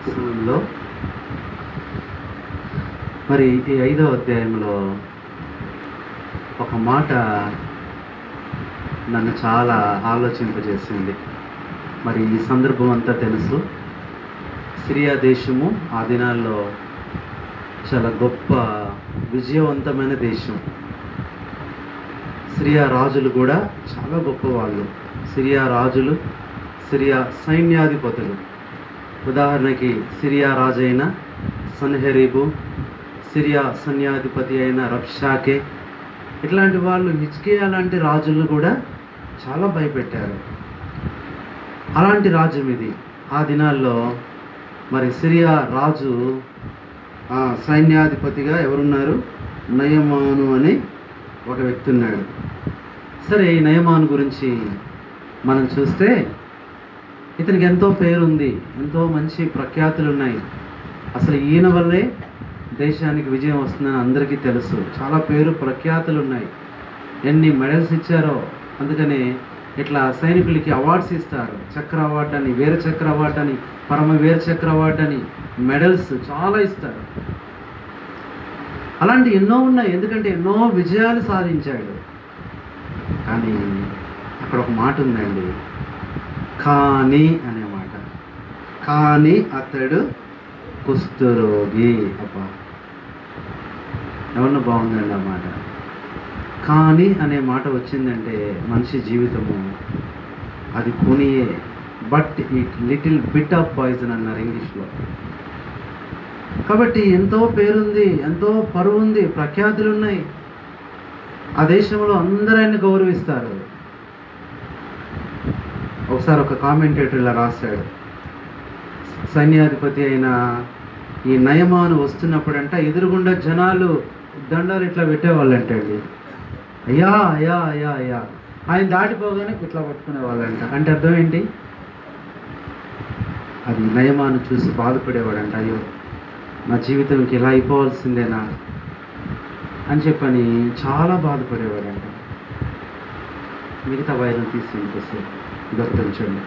సమయంలో మరి ఈ ఐదో అధ్యాయంలో ఒక మాట నన్ను చాలా ఆలోచింపజేసింది మరి ఈ సందర్భం అంతా తెలుసు సిరియా దేశము ఆ దినాల్లో చాలా గొప్ప విజయవంతమైన దేశం సిరియా రాజులు కూడా చాలా గొప్పవాళ్ళు సిరియా రాజులు సిరియా సైన్యాధిపతులు ఉదాహరణకి సిరియా రాజు అయిన సన్హెరీబు సిరియా సైన్యాధిపతి అయిన రబ్షాకే ఇట్లాంటి వాళ్ళు హిజ్కియా లాంటి రాజులు కూడా చాలా భయపెట్టారు అలాంటి రాజ్యం ఇది ఆ దినాల్లో మరి సిరియా రాజు ఆ, సైన్యాధిపతిగా ఎవరున్నారు నయమాను అనే ఒక వ్యక్తి ఉన్నాడు సరే ఈ నయమాను గురించి మనం చూస్తే ఇతనికి ఎంతో పేరుంది ఎంతో మంచి ప్రఖ్యాతులు ఉన్నాయి అసలు ఈయన వల్లే దేశానికి విజయం వస్తుందని అందరికీ తెలుసు చాలా పేరు ప్రఖ్యాతులు ఉన్నాయి ఎన్ని మెడల్స్ ఇచ్చారో అందుకనే ఇట్లా సైనికులకి అవార్డ్స్ ఇస్తారు చక్ర అవార్డు అని వీర చక్ర అవార్డు అని పరమ వీర చక్ర అవార్డు అని మెడల్స్ చాలా ఇస్తారు అలాంటి ఎన్నో ఉన్నాయి ఎందుకంటే ఎన్నో విజయాలు సాధించాడు కానీ అక్కడ ఒక మాట ఉందండి కానీ అనే మాట కానీ అతడు కుష్ఠరోగి అబ్బా ఎవరన్నా బాగుందండి ఆ మాట కానీ అనే మాట వచ్చిందంటే మనిషి జీవితము అది కొనియే but it little bit of poison అన్నారు ఇంగ్లీష్లో కాబట్టి ఎంతో పేరుంది ఎంతో పరువు ఉంది ప్రఖ్యాతులు ఉన్నాయి ఆ దేశంలో అందరూ ఆయన్ని గౌరవిస్తారు ఒకసారి ఒక కామెంటేటర్ ఇలా రాశాడు సైన్యాధిపతి అయిన ఈ నయమాను వస్తున్నప్పుడంట ఎదురుగుండా జనాలు దండాలు ఇట్లా పెట్టేవాళ్ళంట అండి అయ్యా అయ్యా అయ్యా అయ్యా ఆయన దాటిపోగానే ఇట్లా పట్టుకునే వాళ్ళంట అంటే అర్థం ఏంటి అది నయమాను చూసి బాధపడేవాడంట అయ్యో నా జీవితంకి ఇలా అయిపోవాల్సిందేనా అని చెప్పని చాలా బాధపడేవాడంట మిగతా వైరం తీసి ఇంకోసేపు గుర్తించండి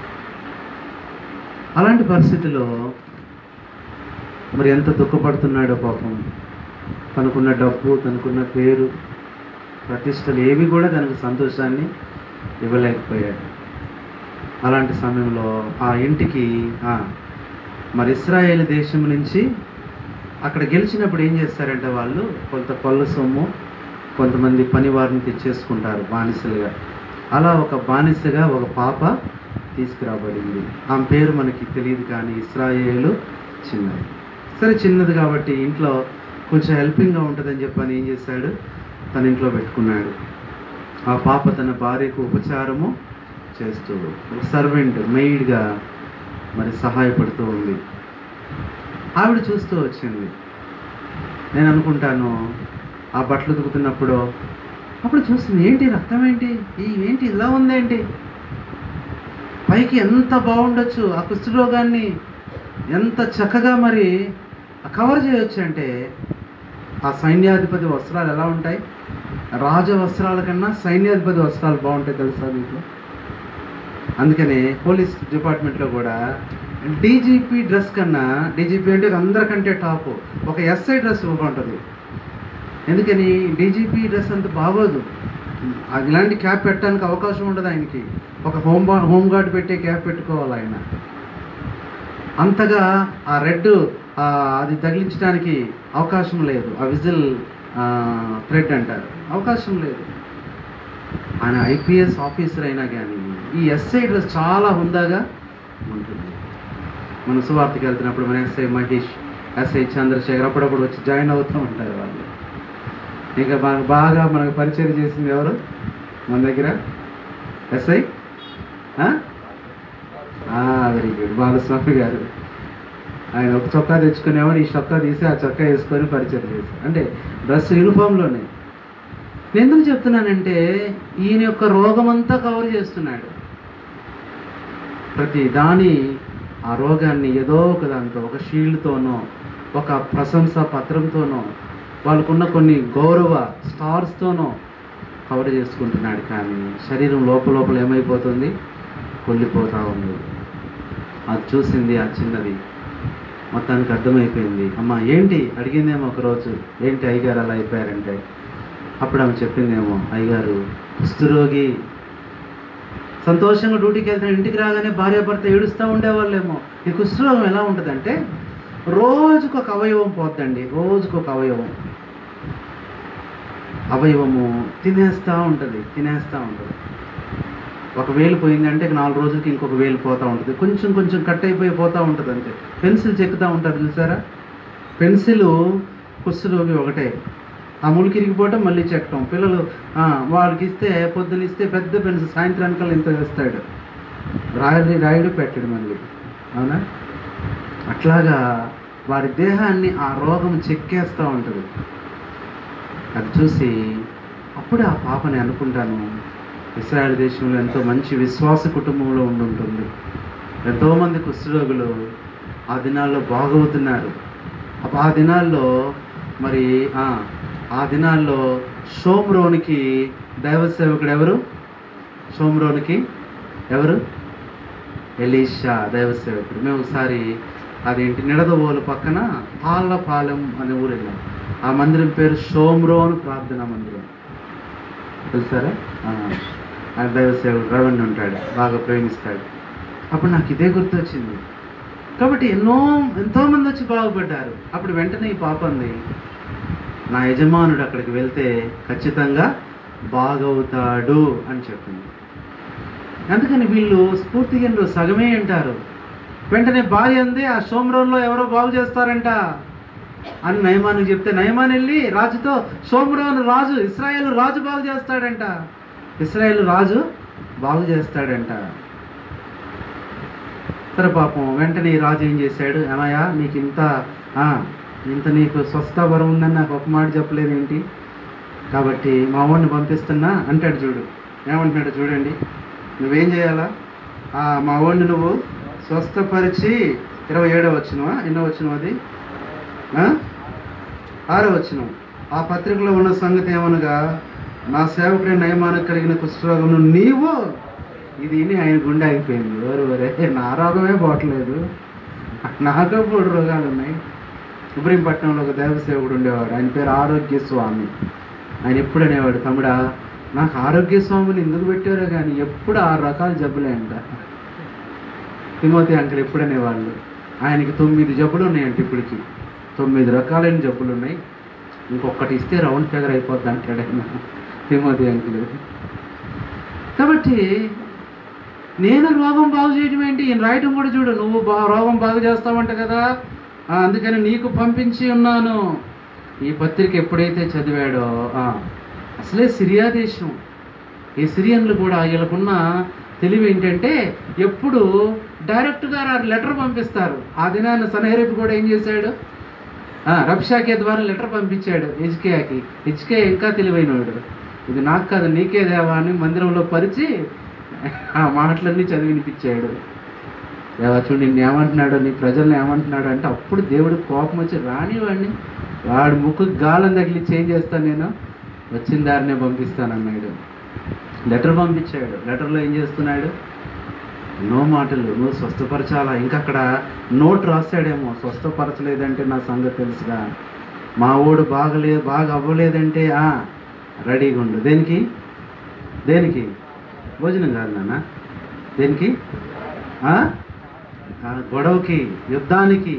అలాంటి పరిస్థితిలో మరి ఎంత దుఃఖపడుతున్నాడో పాపం తనకున్న డబ్బు తనకున్న పేరు ప్రతిష్టలు ఏవి కూడా తనకు సంతోషాన్ని ఇవ్వలేకపోయాడు అలాంటి సమయంలో ఆ ఇంటికి ఆ, మరి ఇస్రాయేల్ దేశం నుంచి అక్కడ గెలిచినప్పుడు ఏం చేస్తారంటే వాళ్ళు కొంత పళ్ళు సొమ్ము కొంతమంది పని వారిని తెచ్చేసుకుంటారు బానిసలుగా అలా ఒక బానిసగా ఒక పాప తీసుకురాబడింది ఆమె పేరు మనకి తెలియదు కానీ ఇస్రాయేలు చిన్నది సరే చిన్నది కాబట్టి ఇంట్లో కొంచెం హెల్పింగ్గా ఉంటుందని చెప్పని ఏం చేశాడు తన ఇంట్లో పెట్టుకున్నాడు ఆ పాప తన భార్యకు ఉపచారము చేస్తూ ఒక సర్వెంట్ మెయిడ్గా మరి సహాయపడుతూ ఉంది ఆవిడ చూస్తూ వచ్చింది నేను అనుకుంటాను ఆ బట్టలు ఉతుకుతున్నప్పుడు అప్పుడు చూస్తుంది ఏంటి రక్తం ఏంటి ఈ ఏంటి ఇలా ఉందేంటి పైకి ఎంత బాగుండొచ్చు ఆ కుష్ఠరోగాన్ని ఎంత చక్కగా మరి కవర్ చేయొచ్చు అంటే ఆ సైన్యాధిపతి వస్త్రాలు ఎలా ఉంటాయి రాజ వస్త్రాల కన్నా సైన్యాధిపతి వస్త్రాలు బాగుంటాయి తెలుసా మీకు అందుకనే పోలీస్ డిపార్ట్మెంట్లో కూడా డీజీపీ డ్రెస్ కన్నా డీజీపీ అంటే అందరికంటే టాప్ ఒక ఎస్ఐ డ్రెస్ బాగుంటుంది ఎందుకని డీజీపీ డ్రెస్ అంత బాగోదు అది ఇలాంటి క్యాప్ పెట్టడానికి అవకాశం ఉండదు ఆయనకి ఒక హోమ్ బా హోమ్ గార్డ్ పెట్టే క్యాప్ పెట్టుకోవాలి ఆయన అంతగా ఆ రెడ్ అది తగిలించడానికి అవకాశం లేదు ఆ విజిల్ థ్రెడ్ అంటారు అవకాశం లేదు ఆయన ఐపీఎస్ ఆఫీసర్ అయినా కానీ ఈ ఎస్ఐ డ్రెస్ చాలా హుందాగా ఉంటుంది మన సువార్తకి వెళ్తున్నప్పుడు మన ఎస్ఐ మహేష్ ఎస్ఐ చంద్రశేఖర్ అప్పుడప్పుడు వచ్చి జాయిన్ అవుతూ ఉంటారు వాళ్ళు ఇంకా మనకు బాగా మనకు పరిచయం చేసింది ఎవరు మన దగ్గర ఎస్ఐ వెరీ గుడ్ బాలస్వామి గారు ఆయన ఒక చొక్కా తెచ్చుకునేవాడు ఈ చొక్కా తీసి ఆ చొక్కా వేసుకొని పరిచయం చేశారు అంటే డ్రెస్ యూనిఫామ్లోనే నేను ఎందుకు చెప్తున్నానంటే ఈయన యొక్క రోగం అంతా కవర్ చేస్తున్నాడు ప్రతి దాని ఆ రోగాన్ని ఏదో ఒక దాంతో ఒక షీల్డ్తోనో ఒక ప్రశంసా పత్రంతోనో వాళ్ళకున్న కొన్ని గౌరవ స్టార్స్తోనో కవర్ చేసుకుంటున్నాడు కానీ శరీరం లోపల లోపల ఏమైపోతుంది కొల్లిపోతూ ఉంది అది చూసింది ఆ చిన్నది మొత్తానికి అర్థమైపోయింది అమ్మ ఏంటి అడిగిందేమో ఒకరోజు ఏంటి అయ్యగారు అలా అయిపోయారంటే అప్పుడు ఆమె చెప్పిందేమో అయ్యగారు కుష్ఠరోగి సంతోషంగా డ్యూటీకి వెళ్తే ఇంటికి రాగానే భార్యాభర్త ఏడుస్తూ ఉండేవాళ్ళేమో ఈ కుష్ఠరోగం ఎలా ఉంటుందంటే రోజుకు ఒక అవయవం పోద్దండి రోజుకు ఒక అవయవం అవయవము తినేస్తూ ఉంటుంది తినేస్తూ ఉంటుంది ఒక వేలు పోయిందంటే ఇక నాలుగు రోజులకి ఇంకొక వేలు పోతూ ఉంటుంది కొంచెం కొంచెం కట్ అయిపోయి పోతూ ఉంటుంది అంతే పెన్సిల్ చెక్కుతూ ఉంటారు చూసారా పెన్సిల్ కుష్ఠరోగి ఒకటే ఆ ములికి ఇరిగిపోవటం మళ్ళీ చెక్కటం పిల్లలు ఆ, వాడికి ఇస్తే పొద్దున ఇస్తే పెద్ద పెన్సిల్ సాయంత్రానికల్లా ఇంత వేస్తాడు రాయడు రాయుడు పెట్టాడు మళ్ళీ అవునా అట్లాగా వారి దేహాన్ని ఆ రోగం చెక్కేస్తూ ఉంటుంది అది చూసి అప్పుడు ఆ పాపని అనుకుంటాను ఇస్రాయల్ దేశంలో ఎంతో మంచి విశ్వాస కుటుంబంలో ఉండి ఉంటుంది ఎంతోమంది కుష్ఠరోగులు ఆ దినాల్లో బాగవుతున్నారు అప్పుడు ఆ దినాల్లో మరి ఆ, ఆ దినాల్లో షోమ్రోనికి దైవ సేవకుడు ఎవరు షోమ్రోనికి ఎవరు ఎలీషా దైవ సేవకుడు మేము ఒకసారి అదేంటి నిడదవోలు పక్కన తాళ్ళపాలెం అనే ఊరు వెళ్ళాం ఆ మందిరం పేరు షోమ్రోన్ ప్రార్థనా మందిరం తెలుసారా ఆ, ఆ దైవ సేవకుడు రవణ్ ఉంటాడు బాగా ప్రేమిస్తాడు అప్పుడు నాకు ఇదే గుర్తొచ్చింది కాబట్టి ఎన్నో ఎంతోమంది వచ్చి బాగుపడ్డారు అప్పుడు వెంటనే ఈ పాప అంది నా యజమానుడు అక్కడికి వెళ్తే ఖచ్చితంగా బాగవుతాడు అని చెప్పింది అందుకని వీళ్ళు స్ఫూర్తిగా వీళ్ళు సగమే అంటారు వెంటనే భార్య అంది ఆ సోమరంలో ఎవరో బాగు చేస్తారంట అని నయమానికి చెప్తే నయమాన్ వెళ్ళి రాజుతో సోమరోను రాజు ఇస్రాయేల్ రాజు బాగు చేస్తాడంట ఇస్రాయేల్ రాజు బాగు చేస్తాడంట సరే పాపం వెంటనే ఈ రాజు ఏం చేశాడు ఏమయ్యా నీకు ఇంత ఆ, ఇంత నీకు స్వస్థ వరం ఉందని నాకు ఒక మాట చెప్పలేదేంటి కాబట్టి మా వాడిని పంపిస్తున్నా అంటాడు చూడు ఏమంటున్నాడు చూడండి నువ్వేం చేయాలా ఆ, మా వాడిని నువ్వు స్వస్థపరిచి ఇరవై ఏడో వచ్చినవా ఎన్నో వచ్చినవు అది ఆ? ఆరో వచ్చిన ఆ పత్రికలో ఉన్న సంగతి ఏమనగా నా సేవకుడి నయమానికి కలిగిన కుష్ఠరోగమును నీవు ఇది విని ఆయన గుండె ఆగిపోయింది ఎవరు వరే నా రోగమే పోవట్లేదు నాకే మూడు రోగాలు ఉన్నాయి ఇబ్రహీంపట్నంలో ఒక దైవ సేవకుడు ఉండేవాడు ఆయన పేరు ఆరోగ్య స్వామి ఆయన ఎప్పుడు అనేవాడు తమ్ముడా నాకు ఆరోగ్య స్వామిని ఎందుకు పెట్టారో కానీ ఎప్పుడు ఆరు రకాల జబ్బులే అంట తిమోతి అంకల్ ఎప్పుడు అనేవాళ్ళు ఆయనకి తొమ్మిది జబ్బులు ఉన్నాయంట ఇప్పటికి తొమ్మిది రకాలైన జబ్బులు ఉన్నాయి ఇంకొకటి ఇస్తే రౌండ్ ఫిగర్ అయిపోద్ది అంటాడు ఆయన తిమోతి అంకులు కాబట్టి నేను రోగం బాగు చేయడం ఏంటి ఈయన రాయటం కూడా చూడు నువ్వు బా రోగం బాగు చేస్తావంట కదా ఆ, అందుకని నీకు పంపించి ఉన్నాను ఈ పత్రిక ఎప్పుడైతే చదివాడో ఆ, అసలే సిరియా దేశం ఈ సిరియన్లు కూడా వీళ్ళకున్న తెలివి ఏంటంటే ఎప్పుడు డైరెక్ట్గా లెటర్ పంపిస్తారు ఆ దినాన్న సనహరేపు కూడా ఏం చేశాడు ఆ, రబ్షాకే ద్వారా లెటర్ పంపించాడు హెచ్కేయాకి హెచ్కే ఇంకా తెలివైనవాడు ఇది నాకు కాదు నీకే దేవా అని మందిరంలో పరిచి ఆ మాటలన్నీ చదివి వినిపించాడు దేవా చూడు నిన్ను ఏమంటున్నాడు నీ ప్రజల్ని ఏమంటున్నాడు అంటే అప్పుడు దేవుడు కోపం వచ్చి రానివాడిని వాడు ముక్కు గాలం తగిలిచ్చి ఏం చేస్తాను నేను వచ్చిన దారినే పంపిస్తానన్నాడు లెటర్ పంపించాడు లెటర్లో ఏం చేస్తున్నాడు ఎన్నో మాటలు నువ్వు స్వస్థపరచాలా ఇంకా అక్కడ నోట్ రాశాడేమో స్వస్థపరచలేదంటే నా సంగతి తెలుసుగా మా ఓడు బాగలే బాగా అవ్వలేదంటే ఆ, రెడీగా ఉండు దేనికి దేనికి భోజనం కాదు నాన్న దేనికి ఆ? ఆ, గొడవకి యుద్ధానికి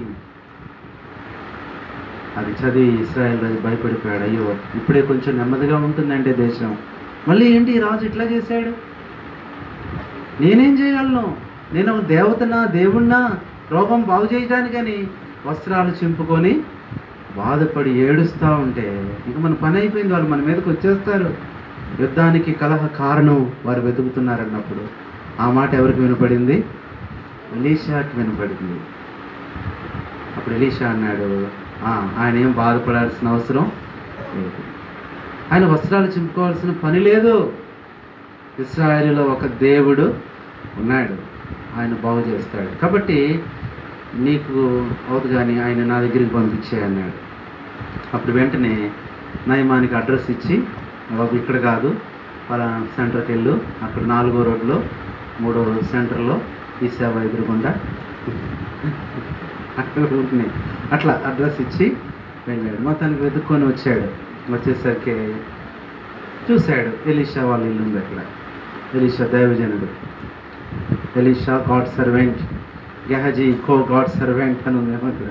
అది చదివి ఇస్రాయల్ రాజు భయపడిపోయాడు అయ్యో ఇప్పుడే కొంచెం నెమ్మదిగా ఉంటుందంటే దేశం మళ్ళీ ఏంటి ఈ రాజు ఇట్లా చేశాడు నేనేం చేయగలను నేను ఒక దేవతనా దేవుణ్ణా రోగం బాగు చేయడానికని వస్త్రాలు చింపుకొని బాధపడి ఏడుస్తూ ఉంటే ఇక మన పని అయిపోయింది వాళ్ళు మన మీదకి వచ్చేస్తారు యుద్ధానికి కలహ కారణం వారు వెతుకుతున్నారన్నప్పుడు ఆ మాట ఎవరికి వినపడింది ఎలీషాకి వినపడింది అప్పుడు ఎలీషా అన్నాడు "ఆ, ఆయన ఏం బాధపడాల్సిన అవసరం లేదు ఆయన వస్త్రాలు చింపుకోవాల్సిన పని లేదు ఇస్రాయేలులో ఒక దేవుడు ఉన్నాడు ఆయన బాగు చేస్తాడు కాబట్టి నీకు అవుతుంది కానీ ఆయన నా దగ్గరికి పంపించే అన్నాడు అప్పుడు వెంటనే నయమానికి అడ్రస్ ఇచ్చి బాబు ఇక్కడ కాదు పలానా సెంటర్కి వెళ్ళు అక్కడ నాలుగో రోడ్లో మూడో సెంటర్లో ఈ సేవ ఎదురుగుండా అక్కడ ఊరిని అట్లా అడ్రస్ ఇచ్చి వెళ్ళాడు మొత్తానికి వెతుక్కొని వచ్చాడు వచ్చేసరికి చూశాడు ఎలీషా వాళ్ళ ఇల్లు ఉంది అక్కడ ఎలీషా దైవజనుడు ఎలీషా గాడ్ సర్వెంట్ గెహజీ కో గాడ్ సర్వెంట్ అని ఉంది అక్కడ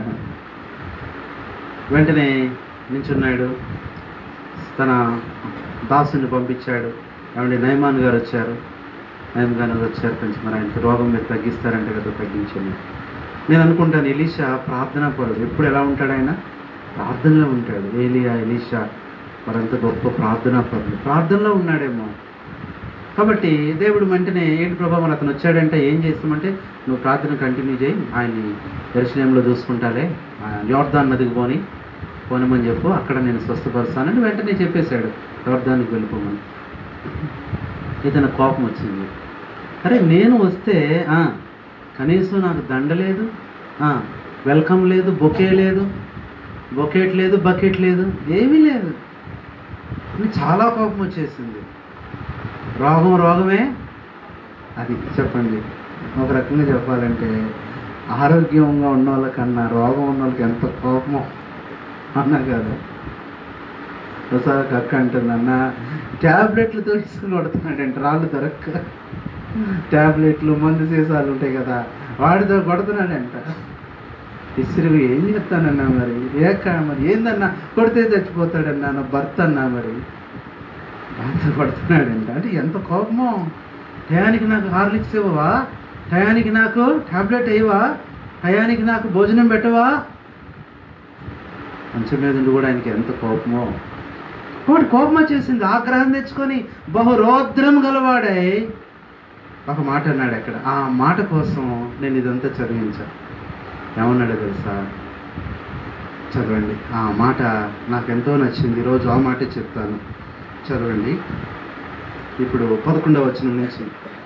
వెంటనే నించున్నాడు తన దాసుని పంపించాడు ఏమంటే నయమాన్ గారు వచ్చారు నయమాన్ గారు వచ్చారు కొంచెం మరి ఆయనకి రోగం మీరు తగ్గిస్తారంటే కదా తగ్గించండి నేను అనుకుంటాను ఎలీషా ప్రార్థనా పరుడు ఎప్పుడు ఎలా ఉంటాడు ఆయన ప్రార్థనలో ఉంటాడు ఏలియా ఎలీషా మరంత గొప్ప ప్రార్థనా పరుడు ప్రార్థనలో ఉన్నాడేమో కాబట్టి దేవుడు వెంటనే ఏంటి ప్రభా మరి అతను వచ్చాడంటే ఏం చేస్తామంటే నువ్వు ప్రార్థన కంటిన్యూ చేయి ఆయన్ని దర్శనంలో చూసుకుంటాలే ఆ యోర్దాన్ నదికి పోని పోనమని చెప్పు అక్కడ నేను స్వస్థపరుస్తానని వెంటనే చెప్పేశాడు యోర్దానికి వెళ్ళిపోమని ఇతను కోపం వచ్చింది అరే నేను వస్తే ఆ, కనీసం నాకు దండ లేదు ఆ, వెల్కమ్ లేదు బొకే లేదు బొకెట్ లేదు బకెట్ లేదు ఏమీ లేదు అని చాలా కోపం వచ్చేసింది రోగం రోగమే అది చెప్పండి ఒక రకంగా చెప్పాలంటే ఆరోగ్యంగా ఉన్న వాళ్ళకన్నా రోగం ఉన్న వాళ్ళకి ఎంత కోపమో అన్నా కదా ఒకసారి అక్క అంటుంది అన్న ట్యాబ్లెట్లతో తీసుకుని కొడుతున్నాడంట రాళ్ళు దొరక్క ట్యాబ్లెట్లు మందు సీసాలు ఉంటాయి కదా వాడితో కొడుతున్నాడంట ఇసురు ఏం చెప్తానన్నా మరి ఏక మరి ఏందన్నా కొడితే చచ్చిపోతాడన్నా నా భర్త అన్నా మరి అంత కొడుతున్నాడంట అంటే ఎంత కోపమో టయానికి నాకు హార్లిక్స్ ఇవ్వవా టయానికి నాకు టాబ్లెట్ ఇవ్వవా టయానికి నాకు భోజనం పెట్టవా మంచం మీద ఉండి కూడా ఆయనకి ఎంత కోపమో ఒకటి కోపం వచ్చేసింది ఆగ్రహం తెచ్చుకొని బహు రౌద్రం గలవాడై ఒక మాట అన్నాడు అక్కడ ఆ మాట కోసం నేను ఇదంతా చదివించాను ఏమన్నాడో తెలుసా చదవండి ఆ మాట నాకు ఎంతో నచ్చింది ఈరోజు ఆ మాటే చెప్తాను చదవండి ఇప్పుడు పదకొండవ వచనం నుంచి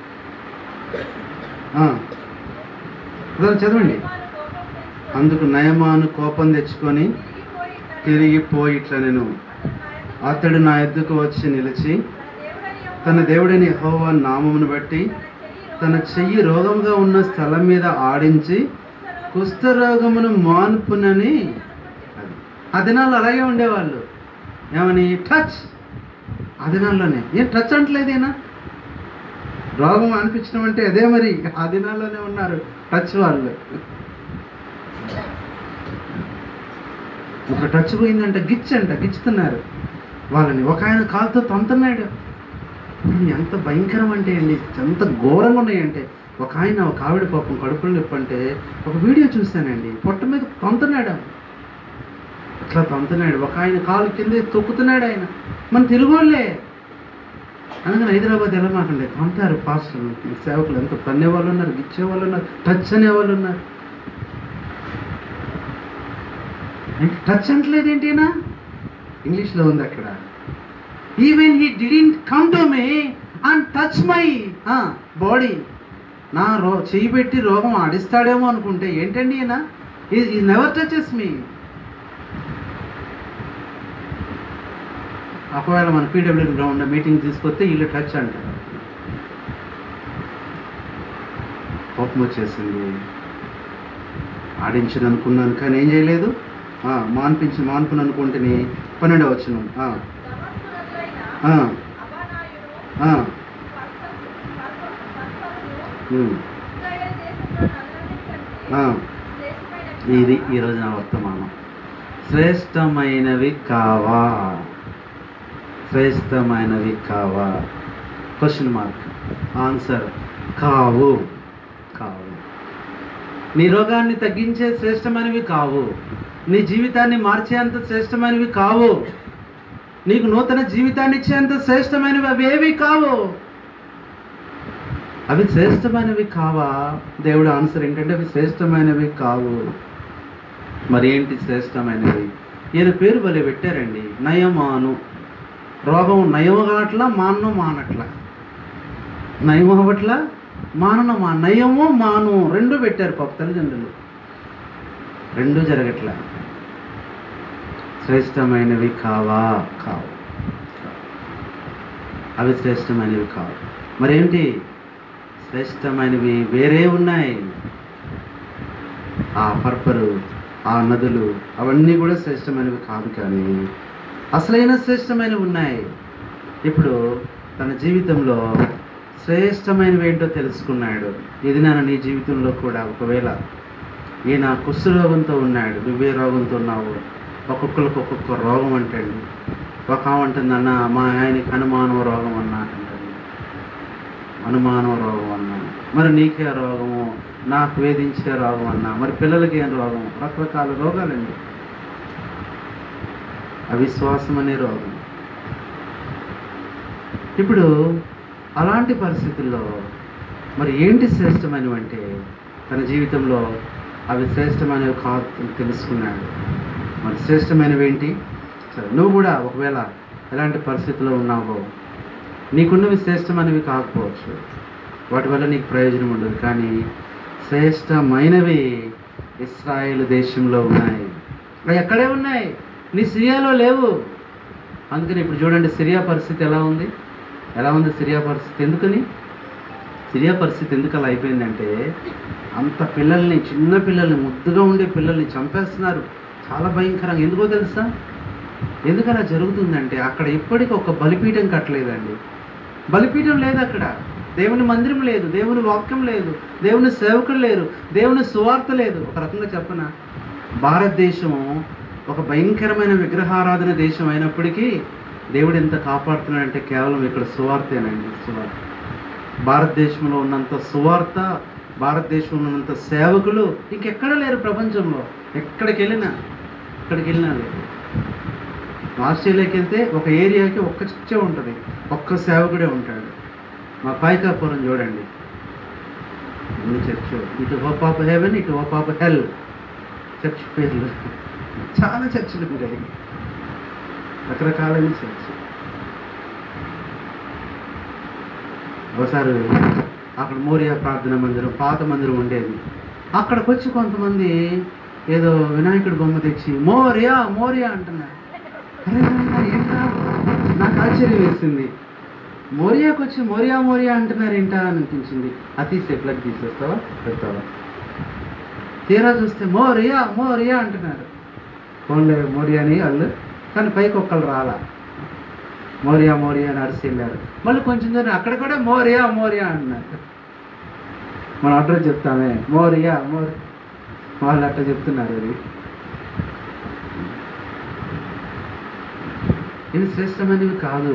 ఆ, చదవండి, చదవండి అందుకు నయమాను కోపం తెచ్చుకొని తిరిగిపోయి ఇట్లా నేను అతడు నా ఎద్దుకు వచ్చి నిలిచి తన దేవుడని యెహోవా నామమును బట్టి తన చెయ్యి రోగంగా ఉన్న స్థలం మీద ఆడించి కుష్ఠరోగమును మాన్పునని అది. ఆ దినాల్లో అలాగే ఉండేవాళ్ళు ఏమని టచ్ ఆ దినాల్లోనే ఏం టచ్ అంటలేదేనా రోగం అనిపించడం అంటే అదే మరి ఆ దినాల్లోనే ఉన్నారు టచ్ వాళ్ళు ఒక టచ్ పోయిందంట గిచ్ అంట గిచ్చుతున్నారు వాళ్ళని ఒక ఆయన కాలుతో తంతున్నాడు ఎంత భయంకరం అంటే అండి ఎంత ఘోరంగా ఉన్నాయంటే ఒక ఆయన ఒక ఆవిడ పాపం కడుపులో నొప్పి అంటే ఒక వీడియో చూశానండి పొట్ట మీద తంతున్నాడు అట్లా తంతున్నాడు ఒక ఆయన కాలు కింద తొక్కుతున్నాడు ఆయన మన తెలుగు వాళ్ళే అందుకని హైదరాబాద్ ఎలా మాకండి తంతారు పాస్టర్లు సేవకులు ఎంత తన్నే వాళ్ళు ఉన్నారు గిచ్చే వాళ్ళు ఉన్నారు టచ్ అనే వాళ్ళు ఉన్నారు ఏంటి టచ్ అంటలేదు ఏంటినా ఇంగ్లీష్లో ఉంది అక్కడ even he didn't come to me and touch my body నా రో చెయ్యి పెట్టి రోగం ఆడిస్తాడేమో అనుకుంటే ఏంటండి ఈయన ఈ నెవర్ టచెస్ మీ ఒకవేళ మన పీడబ్ల్యూ గ్రౌండ్ మీటింగ్ తీసుకొస్తే వీళ్ళు టచ్ అంటారు కోపం వచ్చేసింది ఆడించను అనుకున్నాను కానీ ఏం చేయలేదు ఆ, మాన్పించి మాన్పును అనుకుంటేనే పన్నెండవ వచ్చిన ఇది ఈరోజు నా వర్తమానం శ్రేష్టమైనవి కావా శ్రేష్టమైనవి కావా క్వశ్చన్ మార్క్ ఆన్సర్ కావు కావు నీ రోగాన్ని తగ్గించే శ్రేష్టమైనవి కావు నీ జీవితాన్ని మార్చేంత శ్రేష్టమైనవి కావు నీకు నూతన జీవితాన్ని ఇచ్చేంత శ్రేష్టమైనవి అవేవి కావు అవి శ్రేష్టమైనవి కావా దేవుడు ఆన్సర్ ఏంటంటే అవి శ్రేష్టమైనవి కావు మరి ఏంటి శ్రేష్టమైనవి ఈయన పేరు భలే పెట్టారండి నయమాను రోగం నయం కావట్లా మాను మానట్లా నయం అవ్వట్లా మానను మా నయము మాను రెండు పెట్టారు పాప తల్లిదండ్రులు రెండు జరగట్లా శ్రేష్టమైనవి కావా కావు అవి శ్రేష్టమైనవి కావు మరేంటి శ్రేష్టమైనవి వేరే ఉన్నాయి ఆ పర్పరు ఆ నదులు అవన్నీ కూడా శ్రేష్టమైనవి కాదు కానీ అసలైన శ్రేష్టమైనవి ఉన్నాయి ఇప్పుడు తన జీవితంలో శ్రేష్టమైనవి ఏంటో తెలుసుకున్నాడు ఇది నేను నీ జీవితంలో కూడా ఒకవేళ ఈయన కుష్ఠరోగంతో ఉన్నాడు నువ్వే రోగంతో ఉన్నావు ఒక్కొక్కరికి ఒక్కొక్క రోగం అంటాడు ఒక ఆమె అంటుంది అన్న మా ఆయనకి అనుమానం రోగం అన్నా అంటుంది అనుమానం రోగం అన్నా మరి నీకే రోగము నాకు వేధించే రోగం అన్నా మరి పిల్లలకి ఏం రోగం రకరకాల రోగాలండి అవిశ్వాసం అనే రోగం ఇప్పుడు అలాంటి పరిస్థితుల్లో మరి ఏంటి శ్రేష్టమైనవి అంటే తన జీవితంలో అవి శ్రేష్టమైనవి కాదు అని తెలుసుకున్నాడు మరి శ్రేష్టమైనవి ఏంటి సరే నువ్వు కూడా ఒకవేళ ఎలాంటి పరిస్థితుల్లో ఉన్నావో నీకున్నవి శ్రేష్టమైనవి కాకపోవచ్చు వాటి వల్ల నీకు ప్రయోజనం ఉండదు కానీ శ్రేష్టమైనవి ఇస్రాయేల్ దేశంలో ఉన్నాయి అవి ఎక్కడే ఉన్నాయి నీ సిరియాలో లేవు అందుకని ఇప్పుడు చూడండి సిరియా పరిస్థితి ఎలా ఉంది ఎలా ఉంది సిరియా పరిస్థితి ఎందుకని సిరియా పరిస్థితి ఎందుకు అలా అయిపోయిందంటే అంత పిల్లల్ని చిన్న పిల్లల్ని ముద్దుగా ఉండే పిల్లల్ని చంపేస్తున్నారు చాలా భయంకరంగా ఎందుకో తెలుసా ఎందుకు అలా జరుగుతుందంటే అక్కడ ఇప్పటికీ ఒక బలిపీఠం కట్టలేదండి బలిపీఠం లేదు అక్కడ దేవుని మందిరం లేదు దేవుని వాక్యం లేదు దేవుని సేవకులు లేరు దేవుని సువార్త లేదు ఒక రకంగా చెప్పన భారతదేశం ఒక భయంకరమైన విగ్రహారాధన దేశం అయినప్పటికీ దేవుడు ఎంత కాపాడుతున్నాడంటే కేవలం ఇక్కడ సువార్తేనండి సువార్త భారతదేశంలో ఉన్నంత సువార్త భారతదేశంలో ఉన్నంత సేవకులు ఇంకెక్కడ లేరు ప్రపంచంలో ఎక్కడికి వెళ్ళినా ఎక్కడికి వెళ్ళినా లేదు ఆస్ట్రేలియాకి వెళ్తే ఒక ఏరియాకి ఒక్క చర్చే ఉంటుంది ఒక్క సేవకుడే ఉంటాడు మా పాయికాపురం చూడండి ఎన్ని చర్చ్ ఇటు హోప్ ఆఫ్ హెవెన్ ఇటు హోప్ ఆఫ్ హెల్ చర్చ్ పేర్లు చాలా చర్చిలు ఉంటాయి రకరకాలైన చర్చ్ ఒకసారి అక్కడ మోరియా ప్రార్థన మందిరం పాత మందిరం ఉండేది అక్కడికి వచ్చి కొంతమంది ఏదో వినాయకుడి బొమ్మ తెచ్చి మోరియా మోరియా అంటున్నారు అరే నాయనా, ఏంట్రా నాకు ఆశ్చర్యం వేసింది మోరియాకి వచ్చి మోరియా మోరియా అంటున్నారు ఏంటా అని అనిపించింది అది తీసే ప్లగ్ తీసేస్తావా పెడతావా తీరా చూస్తే మోరియా మోరియా అంటున్నారు ఫోన్లో మోరియా అని వాళ్ళు కానీ పైకి ఒక్కళ్ళు రాలా మోరియా మోరియా అని అరిసి వెళ్ళారు మళ్ళీ కొంచెం దూరం అక్కడ కూడా మోరియా మోరియా అంటున్నారు మన అడ్రస్ చెప్తామే మోరియా మోరి వాళ్ళు అట్లా చెప్తున్నారు అది ఇవి శ్రేష్టమైనవి కాదు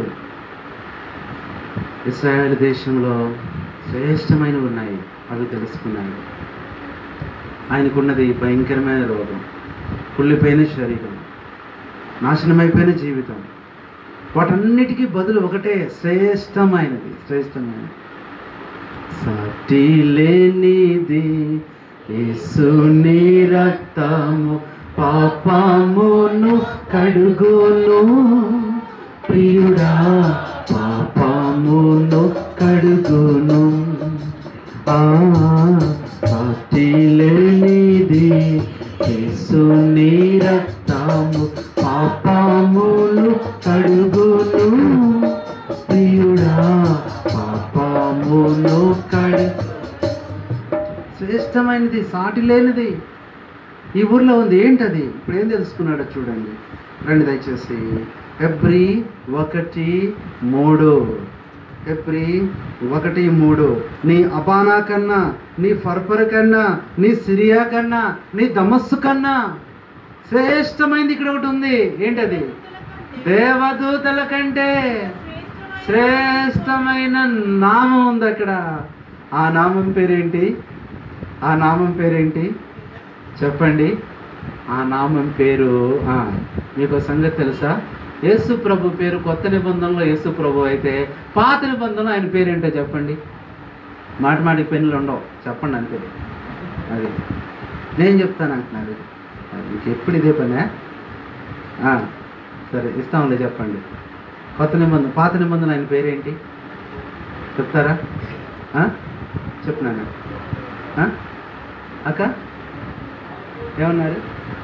ఇస్రాయేల్ దేశంలో శ్రేష్టమైనవి ఉన్నాయి అవి తెలుసుకున్నాడు ఆయనకున్నది భయంకరమైన రోగం కుళ్ళిపోయిన శరీరం నాశనమైపోయిన జీవితం వాటన్నిటికీ బదులు ఒకటే శ్రేష్టమైనది శ్రేష్టమైనది సాటి లేనిది యేసుని రక్తము పాపమును కడుగును ప్రియుడా పాపమును కడుగును ఆ సాటి లేనిది యేసుని రక్తము పాపమును కడుగును ప్రియుడా పాపమును కడు శ్రేష్టమైనది సాటి లేనిది ఈ ఊర్లో ఉంది ఏంటది ఇప్పుడు ఏం తెలుసుకున్నాడో చూడండి రండి దయచేసి ఎబ్రి ఒకటి మూడు ఎబ్రి ఒకటి మూడు నీ అబానా కన్నా నీ ఫర్ఫర్ కన్నా నీ సిరియా కన్నా నీ దమస్సు కన్నా శ్రేష్టమైనది ఇక్కడ ఒకటి ఉంది ఏంటది దేవదూతల కంటే శ్రేష్టమైన నామం ఉంది అక్కడ ఆ నామం పేరేంటి ఆ నామం పేరేంటి చెప్పండి ఆ నామం పేరు ఆ, మీకు ఒక సంగతి తెలుసా యేసు ప్రభు పేరు కొత్త నిబంధనలో యేసు ప్రభు అయితే పాత నిబంధనలో ఆయన పేరేంటో చెప్పండి మాట మాటికి పెన్నులు ఉండవు చెప్పండి అంతే అది నేను చెప్తాను అంటున్నారు అది మీకు ఎప్పుడు ఇదే పనే ఆ, సరే ఇస్తాంలే చెప్పండి కొత్త నిబంధన పాత నిబంధన ఆయన పేరేంటి చెప్తారా ఆ? చెప్తున్నాను ఆ? అక్క ఏమన్నారు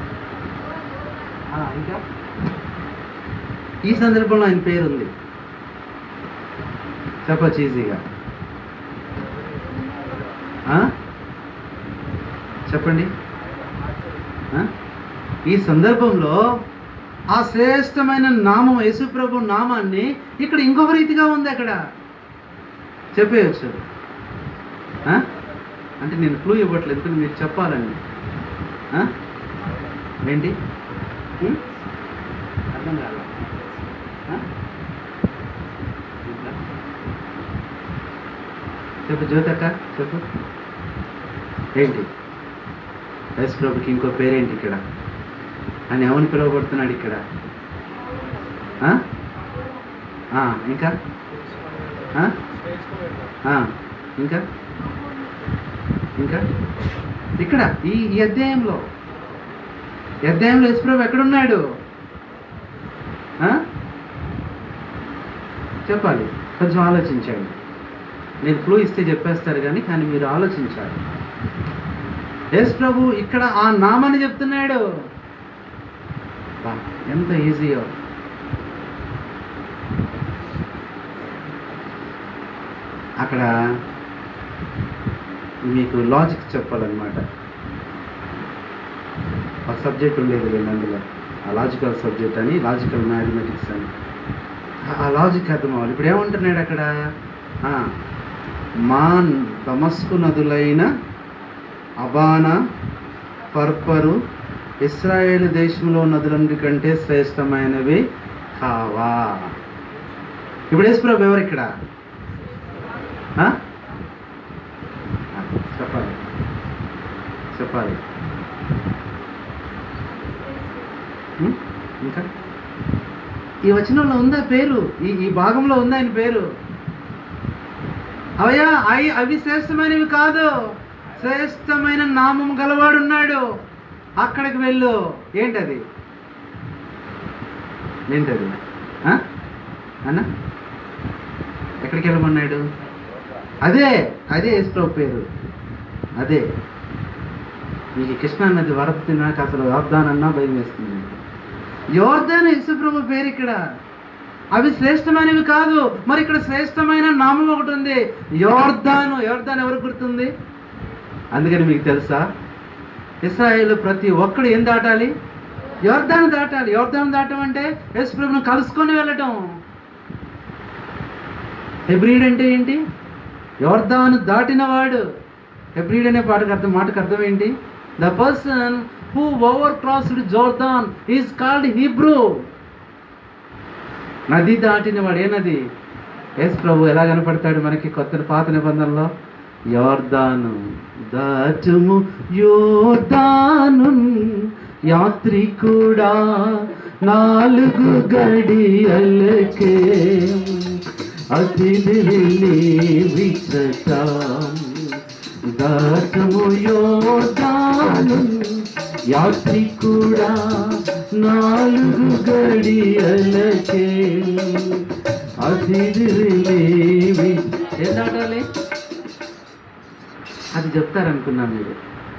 ఆ, ఇంకా ఈ సందర్భంలో ఆయన పేరు ఉంది చెప్పచ్చు ఈజీగా ఆ? చెప్పండి ఆ? ఈ సందర్భంలో ఆ శ్రేష్టమైన నామం యేసుప్రభు నామాన్ని ఇక్కడ ఇంకొక రీతిగా ఉంది అక్కడ చెప్పేయచ్చు ఆ? అంటే నేను క్లూ ఇవ్వట్లేదు ఎందుకంటే మీరు చెప్పాలండి ఆ? ఏంటి ఉం? అర్థం కాదు చెప్పు జ్యోతక్క చెప్పు ఏంటి యేసు ప్రభుకి ఇంకో పేరేంటి ఇక్కడ ఆయన ఎవరిని పిలువబడుతున్నాడు ఇక్కడ ఆ? ఆ, ఇంకా ఆ? ఆ, ఇంకా ఇంకా ఇక్కడ ఈ ఈ అధ్యాయంలో ఈ అధ్యాయంలో యేసుప్రభు ఎక్కడున్నాడు ఆ? చెప్పాలి కొంచెం ఆలోచించండి నేను క్లూ ఇస్తే చెప్పేస్తారు కానీ కానీ మీరు ఆలోచించాలి యేసు ప్రభు ఇక్కడ ఆ నామాన్ని చెప్తున్నాడు బా, ఎంత ఈజీయో అక్కడ మీకు లాజిక్ చెప్పాలన్నమాట ఒక సబ్జెక్ట్ ఉండేది లేండి అందులో ఆ లాజికల్ సబ్జెక్ట్ అని లాజికల్ మ్యాథమెటిక్స్ అని ఆ- ఆ లాజిక్ అర్థం అవ్వాలి ఇప్పుడు ఏమంటున్నాడు అక్కడ ఆ, మా దమస్కు నదులైన అబానా పర్పరు ఇస్రాయేల్ దేశంలో నదులన్నిటి కంటే శ్రేష్టమైనవి కావా ఇప్పుడు యేసుప్రభు ఎవరు ఇక్కడ ఆ? ఆ, చెప్పాలి చెప్పాలి ఉం? ఇంకా ఈ వచనంలో ఉందా పేరు ఈ ఈ భాగంలో ఉందా ఆయన పేరు అవయ్యా అవి అవి శ్రేష్టమైనవి కాదు శ్రేష్టమైన నామం గలవాడున్నాడు అక్కడికి వెళ్ళు ఏంటది ఏంటది ఆ? అన్నా ఎక్కడికి వెళ్ళమన్నాడు అదే అదే యేసుప్రభు పేరు అదే మీకు కృష్ణా నది వరద తిన్నాక అసలు యోర్దాన్ అన్నా భయం వేస్తుంది యోర్దాన్ యేసుప్రభు పేరు ఇక్కడ అవి శ్రేష్టమైనవి కాదు మరి ఇక్కడ శ్రేష్టమైన నామం ఒకటి ఉంది యోర్దాను యోర్దాన్ ఎవరు గుర్తుంది అందుకని మీకు తెలుసా ఇస్రాయేల్ ప్రతి ఒక్కడు ఏం దాటాలి యోర్దాను దాటాలి యోర్దాను దాటం అంటే యేసుప్రభును కలుసుకొని వెళ్ళటం హెబ్రీడ్ అంటే ఏంటి యోర్దాను దాటినవాడు హెబ్రీడ్ అనే పాటకు అర్థం మాటకు అర్థం ఏంటి the person who over crossed Jordan is called Hebrew నది దాటినవాడు ఏ నది యేసు ప్రభు ఎలా కనపడతాడు మనకి కొత్త పాత నిబంధనలో యోర్దాను దాచుము యోర్దాను యాత్రికుడా నాలుగు గడియలకే అతిథి వెళ్ళి విచటాం దాచము యోర్దాను యాత్రికుడా నాలుగు గడియలకే అతిథి వెళ్ళి ఏం దాటాలి అది చెప్తారనుకున్నా మీరు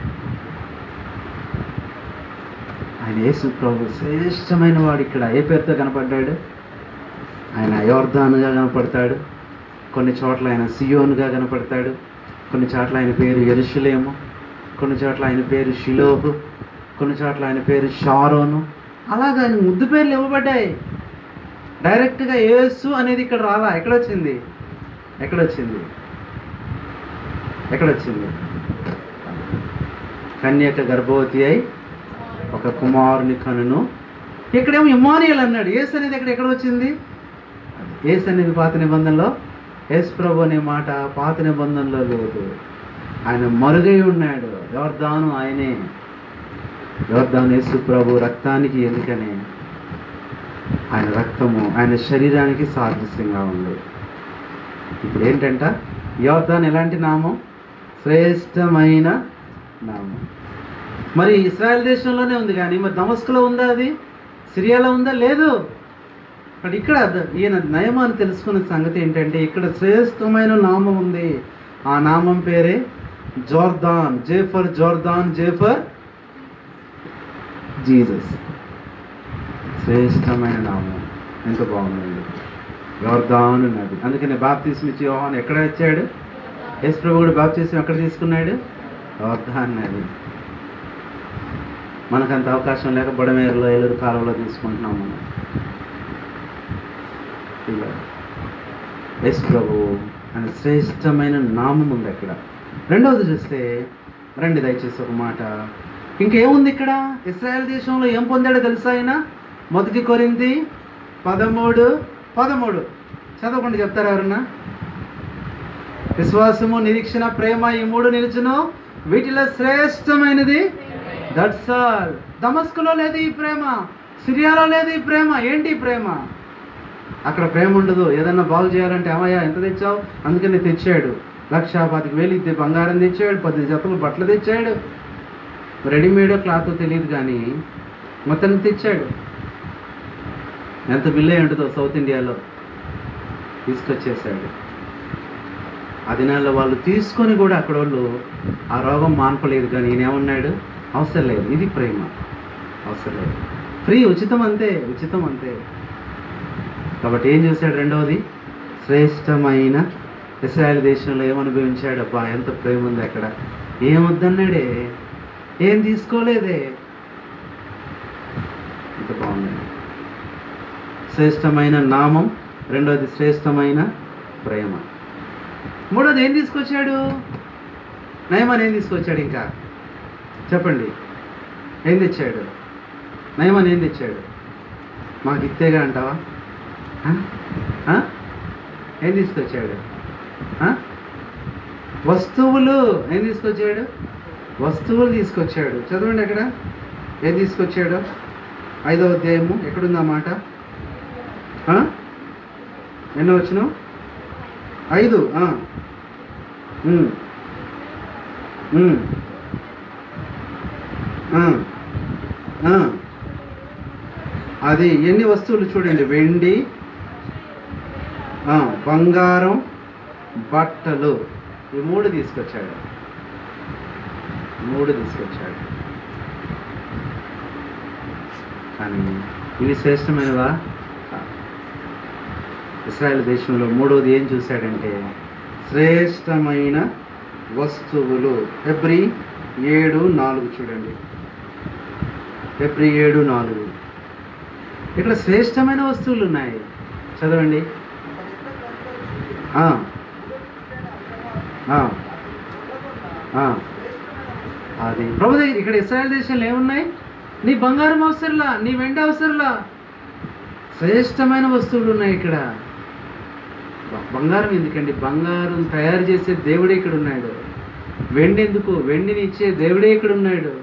ఆయన యేసు ప్రభు శ్రేష్టమైన వాడు ఇక్కడ ఏ పేరుతో కనపడ్డాడు ఆయన అయోర్ధానుగా కనపడతాడు కొన్ని చోట్ల ఆయన సియోనుగా కనపడతాడు కొన్ని చోట్ల ఆయన పేరు ఎరుషులేము కొన్ని చోట్ల ఆయన పేరు షిలోహు కొన్ని చోట్ల ఆయన పేరు షారోను అలాగా ఆయన ముద్దు పేర్లు ఇవ్వబడ్డాయి డైరెక్ట్గా యేసు అనేది ఇక్కడ రాలా ఎక్కడొచ్చింది ఎక్కడొచ్చింది ఎక్కడొచ్చింది కన్యక గర్భవతి అయి ఒక కుమారుని కనును ఇక్కడేమో ఇమానియల్ అన్నాడు ఏసు అనేది ఇక్కడ ఎక్కడ వచ్చింది ఏసు అనేది పాత నిబంధనలో యేసు ప్రభు అనే మాట పాత నిబంధనలో లేదు ఆయన మరుగై ఉన్నాడు యోర్దాను ఆయనే యోర్దాను యేసు ప్రభు రక్తానికి ఎందుకనే ఆయన రక్తము ఆయన శరీరానికి సాదృశ్యంగా ఉంది ఇప్పుడు ఏంటంట యోర్దాన్ ఎలాంటి నామం శ్రేష్టమైన నామం మరి ఇస్రాయల్ దేశంలోనే ఉంది కానీ మరి దమస్కులో ఉందా అది సిరియాలో ఉందా లేదు ఇక్కడ ఇక్కడ ద- ఈయన నయమాన్ని తెలుసుకున్న సంగతి ఏంటంటే ఇక్కడ శ్రేష్టమైన నామం ఉంది ఆ నామం పేరే జోర్దాన్ జేఫర్ జోర్దాన్ జేఫర్ జీసస్ శ్రేష్టమైన నామం ఎంత బాగుందండి యోర్దాను నది అందుకని బాప్తీసం ఇచ్చి యోహాన్ ఎక్కడ వచ్చాడు యేసు ప్రభు కూడా బాప్తీసం ఎక్కడ తీసుకున్నాడు యోర్దాన్ నది మనకంత అవకాశం లేక బుడమేరులో ఏలూరు కాలువలో తీసుకుంటున్నాం మనం ఇలా ఎస్ ప్రభు అని శ్రేష్టమైన నామం ఉంది అక్కడ రెండవది చూస్తే రండి దయచేసి ఒక మాట ఇంకేముంది ఇక్కడ ఇస్రాయల్ దేశంలో ఏం పొందాడో తెలుసా ఆయన మొదటి కొరింది పదమూడు పదమూడు చదవకుండా చెప్తారా ఎవరన్నా విశ్వాసము నిరీక్షణ ప్రేమ ఈ మూడు నిలుచును వీటిలో శ్రేష్టమైనది దట్స్ ఆల్ దమస్కులో లేదు ఈ ప్రేమ సిరియాలో లేదు ఈ ప్రేమ ఏంటి ఈ ప్రేమ అక్కడ ప్రేమ ఉండదు ఏదన్నా బాగు చేయాలంటే ఏమయ్యా ఎంత తెచ్చావు అందుకని తెచ్చాడు లక్ష పాతిక వేలు ఇది బంగారం తెచ్చాడు పది జతలు బట్టలు తెచ్చాడు రెడీమేడ్ క్లాత్ తెలియదు కానీ మొత్తం తెచ్చాడు ఎంత బిల్లే ఉంటుందో సౌత్ ఇండియాలో తీసుకొచ్చేసాడు ఆ దినాల్లో వాళ్ళు తీసుకొని కూడా అక్కడ వాళ్ళు ఆ రోగం మాన్పలేదు కానీ ఈయన ఏమన్నాడు అవసరం లేదు ఇది ప్రేమ అవసరం లేదు ఫ్రీ ఉచితం అంతే ఉచితం అంతే కాబట్టి ఏం చేశాడు రెండవది శ్రేష్టమైన ఇస్రాయల్ దేశంలో ఏమనుభవించాడు అబ్బా ఎంత ప్రేమ ఉంది అక్కడ ఏమొద్దన్నాడే ఏం తీసుకోలేదే ఇంత బాగుందండి శ్రేష్టమైన నామం రెండవది శ్రేష్టమైన ప్రేమ మూడోది ఏం తీసుకొచ్చాడు నయమాన్ ఏం తీసుకొచ్చాడు ఇంకా చెప్పండి ఏం తెచ్చాడు నయమాన్ ఏం తెచ్చాడు మాకు ఇత్తేగా అంటావా ఆ? ఆ? ఏం తీసుకొచ్చాడు ఆ? వస్తువులు ఏం తీసుకొచ్చాడు వస్తువులు తీసుకొచ్చాడు చదవండి ఎక్కడ ఏం తీసుకొచ్చాడు ఐదవ అధ్యాయము ఎక్కడుంది ఆ మాట ఆ? ఎన్నో వచ్చినావు ఐదు ఆ. ఉమ్. ఉమ్. ఆ. ఆ. అది ఎన్ని వస్తువులు చూడండి వెండి ఆ, బంగారం బట్టలు ఈ మూడు తీసుకొచ్చాడు మూడు తీసుకొచ్చాడు కానీ ఇవి శ్రేష్టమైనవా కాదు. ఇస్రాయల్ దేశంలో మూడవది ఏం చూశాడంటే శ్రేష్టమైన వస్తువులు ఫిబ్రి ఏడు నాలుగు చూడండి ఫిబ్రి ఏడు నాలుగు ఇక్కడ శ్రేష్టమైన వస్తువులు ఉన్నాయి చదవండి ఆ. ఆ. ఆ. అది ప్రభు దగ్గర ఇక్కడ ఇస్రాయల్ దేశంలో ఏమున్నాయి నీ బంగారం అవసరంలా నీ వెండి అవసరంలా శ్రేష్టమైన వస్తువులు ఉన్నాయి ఇక్కడ బ- బంగారం ఎందుకండి బంగారం తయారు చేసే దేవుడే ఇక్కడ ఉన్నాడు వెండి ఎందుకు వెండిని ఇచ్చే దేవుడే ఇక్కడ ఉన్నాడు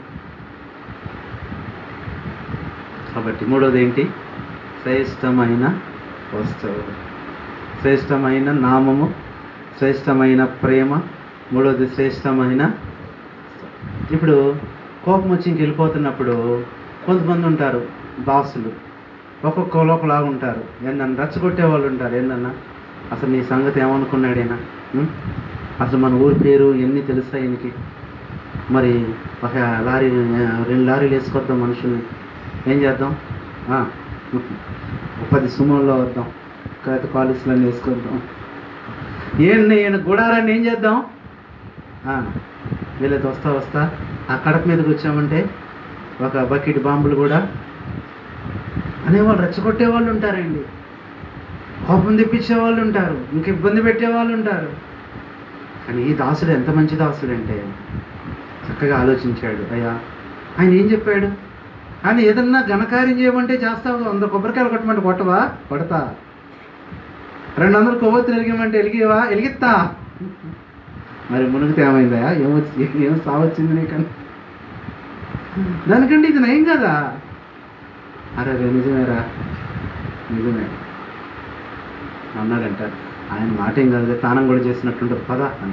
కాబట్టి మూడోది ఏంటి శ్రేష్టమైన వస్తువు శ్రేష్టమైన నామము శ్రేష్టమైన ప్రేమ మూడోది శ్రేష్టమైన ఇప్పుడు కోపం వచ్చి ఇంక వెళ్ళిపోతున్నప్పుడు కొంతమంది ఉంటారు దాసులు ఒక్కొక్క ఒకలాగా ఉంటారు ఏందన్నా రెచ్చగొట్టే వాళ్ళు ఉంటారు ఏందన్నా అసలు నీ సంగతి ఏమనుకున్నాడైనా ఉం? అసలు మన ఊరి పేరు ఎన్ని తెలుస్తాయి ఈయనకి మరి ఒక లారీ రెండు లారీలు వేసుకొద్దాం మనుషుల్ని ఏం చేద్దాం ఆ, ఒక పది సుమోల్లో వద్దాం తర్వాత కాలేజీలన్నీ వేసుకొద్దాం ఏంటి ఈయన గుడారాన్ని ఏం చేద్దాం ఆ, వీళ్ళతో వస్తా వస్తా ఆ కడప మీదకి వచ్చామంటే ఒక బకెట్ బాంబులు కూడా అనేవాళ్ళు రెచ్చగొట్టే వాళ్ళు ఉంటారండి కోపం తెప్పించే వాళ్ళు ఉంటారు ఇంక ఇబ్బంది పెట్టే వాళ్ళు ఉంటారు కానీ ఈ దాసుడు ఎంత మంచి దాసుడు అంటే చక్కగా ఆలోచించాడు అయ్యా ఆయన ఏం చెప్పాడు ఆయన ఏదన్నా ఘనకార్యం చేయమంటే చేస్తావు వంద కొబ్బరికాయలు కొట్టమంటే కొట్టవా కొడతా రెండు వందలు కొవ్వొత్తులు వెలిగమంటే వెలిగేవా వెలిగిస్తా మరి మునిగితే ఏమైందా ఏమొచ్చి ఏం సావచ్చింది నీకన్నా దానికంటే ఇది నయం కదా అరే రే నిజమేరా నిజమే అన్నాడంట ఆయన మాట ఏం కాదు తానం కూడా చేసినట్టుంటుంది పద అని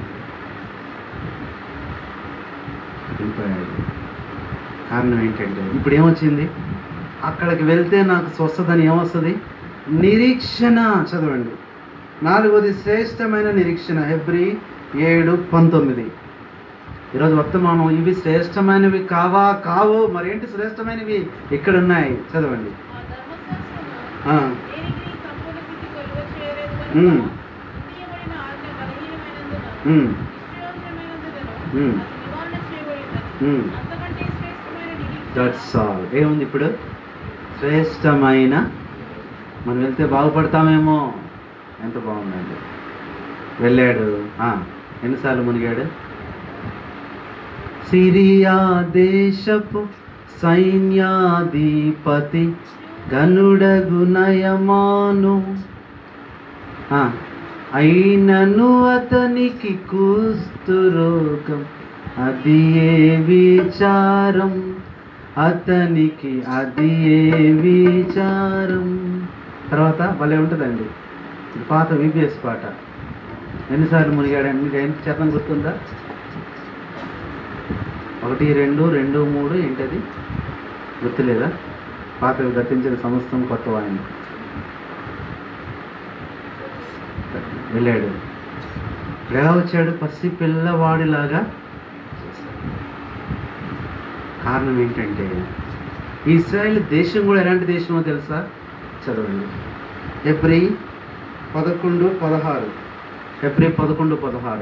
వెళ్ళిపోయాడు కారణం ఏంటంటే ఇప్పుడు ఏమొచ్చింది అక్కడికి వెళ్తే నాకు స్వస్థతని ఏమొస్తుంది నిరీక్షణ చదవండి నాలుగోది శ్రేష్టమైన నిరీక్షణ హెబ్రి ఏడు పంతొమ్మిది ఈరోజు వర్తమానం ఇవి శ్రేష్టమైనవి కావా కావు మరేంటి శ్రేష్టమైనవి ఇక్కడ ఉన్నాయి చదవండి ఆ ఆ, ధర్మశాస్త్రము దేనికి సంపూర్ణ స్థితి కొలువ చేయలేదు కనుక, ఉమ్. తీయబడిన ఆజ్ఞ బలహీనమైనందున, ఉమ్, నిష్ప్రయోజనమైనందున ఉమ్. అది నివారణ చేయబడినది. ఉమ్. అంతకంటే శ్రేష్టమైన నిరీక్షణ దట్స్ ఆల్ ఏముంది ఇప్పుడు శ్రేష్టమైన మనం వెళ్తే బాగుపడతామేమో ఎంత బాగుందండి వెళ్ళాడు ఆ, ఎన్నిసార్లు మునిగాడు సిరియా దేశపు సైన్యాధిపతి గనుడగు నయమాను ఆ, అయినను అతనికి కుష్ఠరోగం అది ఏ విచారం అతనికి అది ఏ విచారం తర్వాత భలే ఉంటుందండి ఇది పాత విబిఎస్ పాట ఎన్నిసార్లు మునిగాడండి మీకు ఏంటి చెప్పడం గుర్తుందా ఒకటి రెండు రెండు మూడు ఏంటది గుర్తులేదా పాతవి గతించిన సమస్తం కొత్త వాయిని వెళ్ళాడు ఎలా వచ్చాడు పసి పిల్లవాడిలాగా కారణం ఏంటంటే ఇస్రాయేల్ దేశం కూడా ఎలాంటి దేశమో తెలుసా చదవండి ఎబ్రి పదకొండు పదహారు ఎబ్రి పదకొండు పదహారు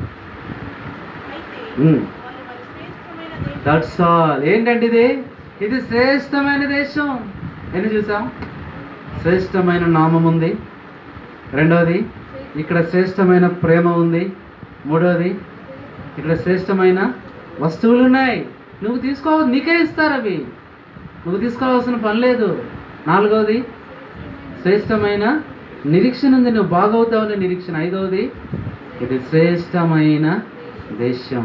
అయితే ఉమ్. వాళ్ళు మరి శ్రేష్టమైన దేశం దట్స్ ఆల్ ఏంటంటే ఇది ఇది శ్రేష్టమైన దేశం ఎన్ని చూసాం శ్రేష్టమైన నామం ఉంది రెండవది ఇక్కడ శ్రేష్టమైన ప్రేమ ఉంది మూడవది ఇక్కడ శ్రేష్టమైన వస్తువులు ఉన్నాయి నువ్వు తీసుకో నీకే ఇస్తారు అవి నువ్వు తీసుకోవాల్సిన పని లేదు నాలుగవది శ్రేష్టమైన నిరీక్షణ ఉంది నువ్వు బాగవుతావనే నిరీక్షణ ఐదవది ఇది శ్రేష్టమైన దేశం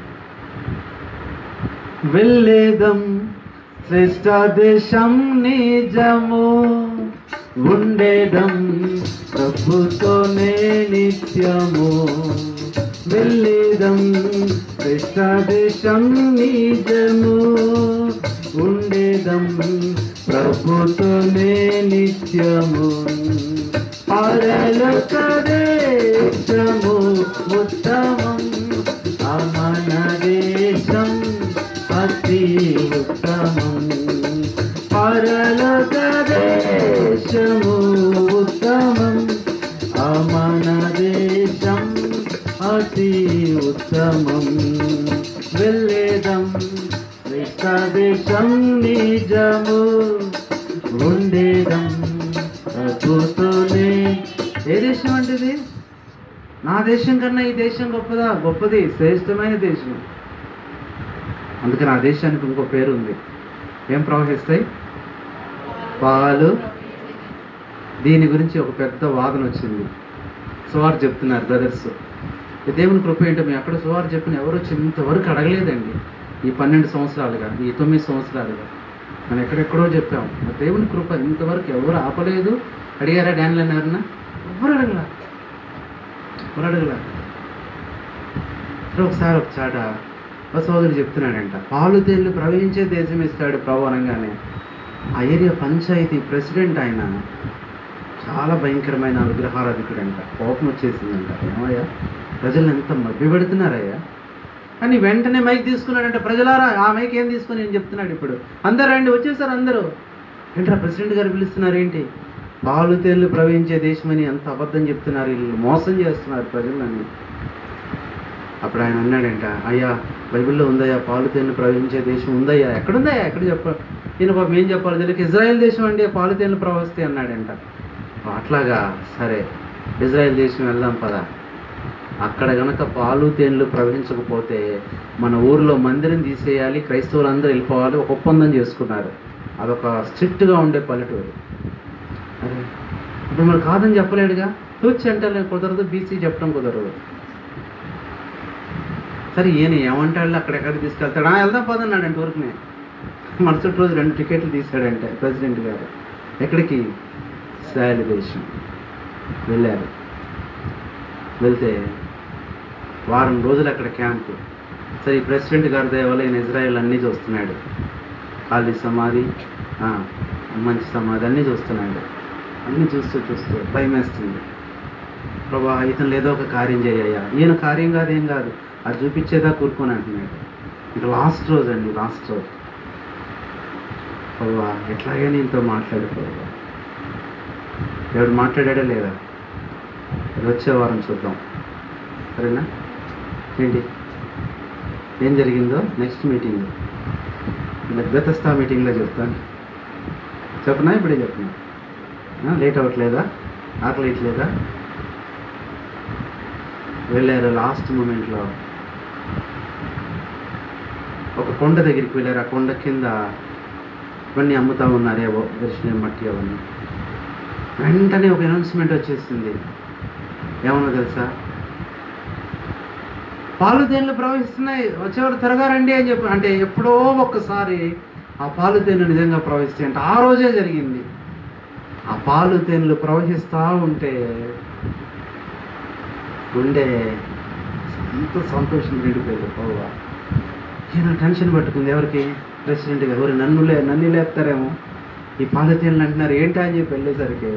వెళ్ళేదం శ్రేష్ట దేశం నిజము ఉండేదం ప్రభుతోనే నిత్యము వెళ్ళేదం శ్రేష్ట దేశం నిజము ఉండేదం ప్రభుతోనే నిత్యము పరలోక దేశము ఉత్తమం అమన దేశం అతి ఉత్తమం పరలోక దేశము ఉత్తమం అమన దేశం అతి ఉత్తమం వెళ్ళేదం దేశం నిజము ఉండేదం ప్రభుతోనే ఏ దేశం అంటే ఇది నా దేశం కన్నా ఈ దేశం గొప్పదా గొప్పది శ్రేష్టమైన దేశం అందుకని ఆ దేశానికి ఇంకో పేరు ఉంది ఏం ప్రవహిస్తాయి పాలు దీని గురించి ఒక పెద్ద వాదన వచ్చింది సువార్ చెప్తున్నారు బ్రదర్స్ ఈ దేవుని కృప ఏంటో మేము ఎక్కడ సువార్ చెప్పిన ఎవరు వచ్చి ఇంతవరకు అడగలేదండి ఈ పన్నెండు సంవత్సరాలుగా ఈ తొమ్మిది సంవత్సరాలుగా మనం ఎక్కడెక్కడో చెప్పాం ఆ దేవుని కృప ఇంతవరకు ఎవరు ఆపలేదు అడిగారా డాన్లు అన్నారన్నా ఎవరు అడగలా ఎవరు అడగలా ఇక్కడ ఒకసారి ఒక చాట ఒక సోదరుడు చెప్తున్నాడంట పాలు తేళ్ళు ప్రవహించే దేశం ఇస్తాడు ప్రభు అనగానే ఆ ఏరియా పంచాయతీ ప్రెసిడెంట్ ఆయన చాలా భయంకరమైన విగ్రహారాధికుడు అంట కోపం వచ్చేసిందంట ఏమయ్యా ప్రజలు ఎంత మభ్య పెడుతున్నారయ్యా అని వెంటనే మైక్ తీసుకున్నాడంట ప్రజలారా ఆ మైక్ ఏం తీసుకుని నేను చెప్తున్నాడు ఇప్పుడు అందరు రండి వచ్చేసారు అందరూ ఏంట్రా ప్రెసిడెంట్ గారు పిలుస్తున్నారు ఏంటి పాలు తేళ్ళు ప్రవహించే దేశమని ఎంత అబద్ధం చెప్తున్నారు వీళ్ళు మోసం చేస్తున్నారు ప్రజలని అప్పుడు ఆయన అన్నాడంట అయ్యా బైబిల్లో ఉందయ్యా పాలు తేనెలు ప్రవహించే దేశం ఉందయ్యా ఎక్కడుందయ్యా ఎక్కడ చెప్ప ఈయన పాపం ఏం చెప్పాలి తెలియక ఇజ్రాయెల్ దేశం అండి పాలు తేనెలు ప్రవహిస్తాయి అన్నాడంట అట్లాగా సరే ఇజ్రాయెల్ దేశం వెళ్దాం పదా అక్కడ గనక పాలు తేనెలు ప్రవహించకపోతే మన ఊర్లో మందిరం తీసేయాలి క్రైస్తవులందరూ వెళ్ళిపోవాలి ఒక ఒప్పందం చేసుకున్నారు అదొక స్ట్రిక్ట్గా ఉండే పల్లెటూరు అరే ఇప్పుడు మరి కాదని చెప్పలేడుగా టూచ్ అంటే కుదరదు బీసీ చెప్పడం కుదరదు సరే ఈయన ఏమంటాడు అక్కడెక్కడ తీసుకెళ్తాడు "ఆ, వెళ్దాం పదన్నాడంటే ఊరికనే మరుసటి రోజు రెండు టికెట్లు తీశాడంటే ప్రెసిడెంట్ గారు ఎక్కడికి ఇస్రాయల్ దేశం వెళ్ళారు వెళ్తే వారం రోజులు అక్కడ క్యాంపు సరే ఈ ప్రెసిడెంట్ గారి దయ వల్ల ఈయన ఇజ్రాయెల్ అన్నీ చూస్తున్నాడు ఖాళీ సమాధి ఆ, మంచి సమాధి అన్నీ చూస్తున్నాడు అన్నీ చూస్తూ చూస్తూ భయం వేస్తుంది ప్రభా ఇతను ఏదో ఒక కార్యం చేయ్యా ఈయన కార్యం కాదు ఏం కాదు అది చూపించేదా కూరుకొని అంటున్నాడు ఇంకా లాస్ట్ రోజు అండి లాస్ట్ రోజు ప్రభా ఎట్లాగైనా ఇంతో మాట్లాడు ప్రభా ఎవడు మాట్లాడాడా లేదా అది వచ్చే వారం చూద్దాం సరేనా ఏంటి ఏం జరిగిందో నెక్స్ట్ మీటింగ్ ఇలా గతస్థా మీటింగ్లో చెప్తాను చెప్పనా ఇప్పుడే చెప్తున్నా లేట్ అవ్వట్లేదా ఆకలి ఇట్లేదా వెళ్ళారు లాస్ట్ మూమెంట్లో ఒక కొండ దగ్గరికి వెళ్ళారు ఆ కొండ కింద ఇవన్నీ అమ్ముతా ఉన్నారు ఏవో దర్శనం మట్టి అవన్నీ వెంటనే ఒక అనౌన్స్మెంట్ వచ్చేసింది ఏమన్నా తెలుసా పాలు తేనెలు ప్రవహిస్తున్నాయి వచ్చేవారు త్వరగా రండి అని చెప్పి అంటే ఎప్పుడో ఒక్కసారి ఆ పాలు తేనెలు నిజంగా ప్రవహిస్తాయి అంటే ఆ రోజే జరిగింది ఆ పాలు తేనెలు ప్రవహిస్తూ ఉంటే గుండె ఎంత సంతోషం నిండిపోయింది పౌవా ఈయన టెన్షన్ పట్టుకుంది ఎవరికి ప్రెసిడెంట్ గారు ఎవరు నన్ను లే నన్ను లేపుతారేమో ఈ పాలు తేనెలు అంటున్నారు ఏంటా అని చెప్పి వెళ్ళేసరికి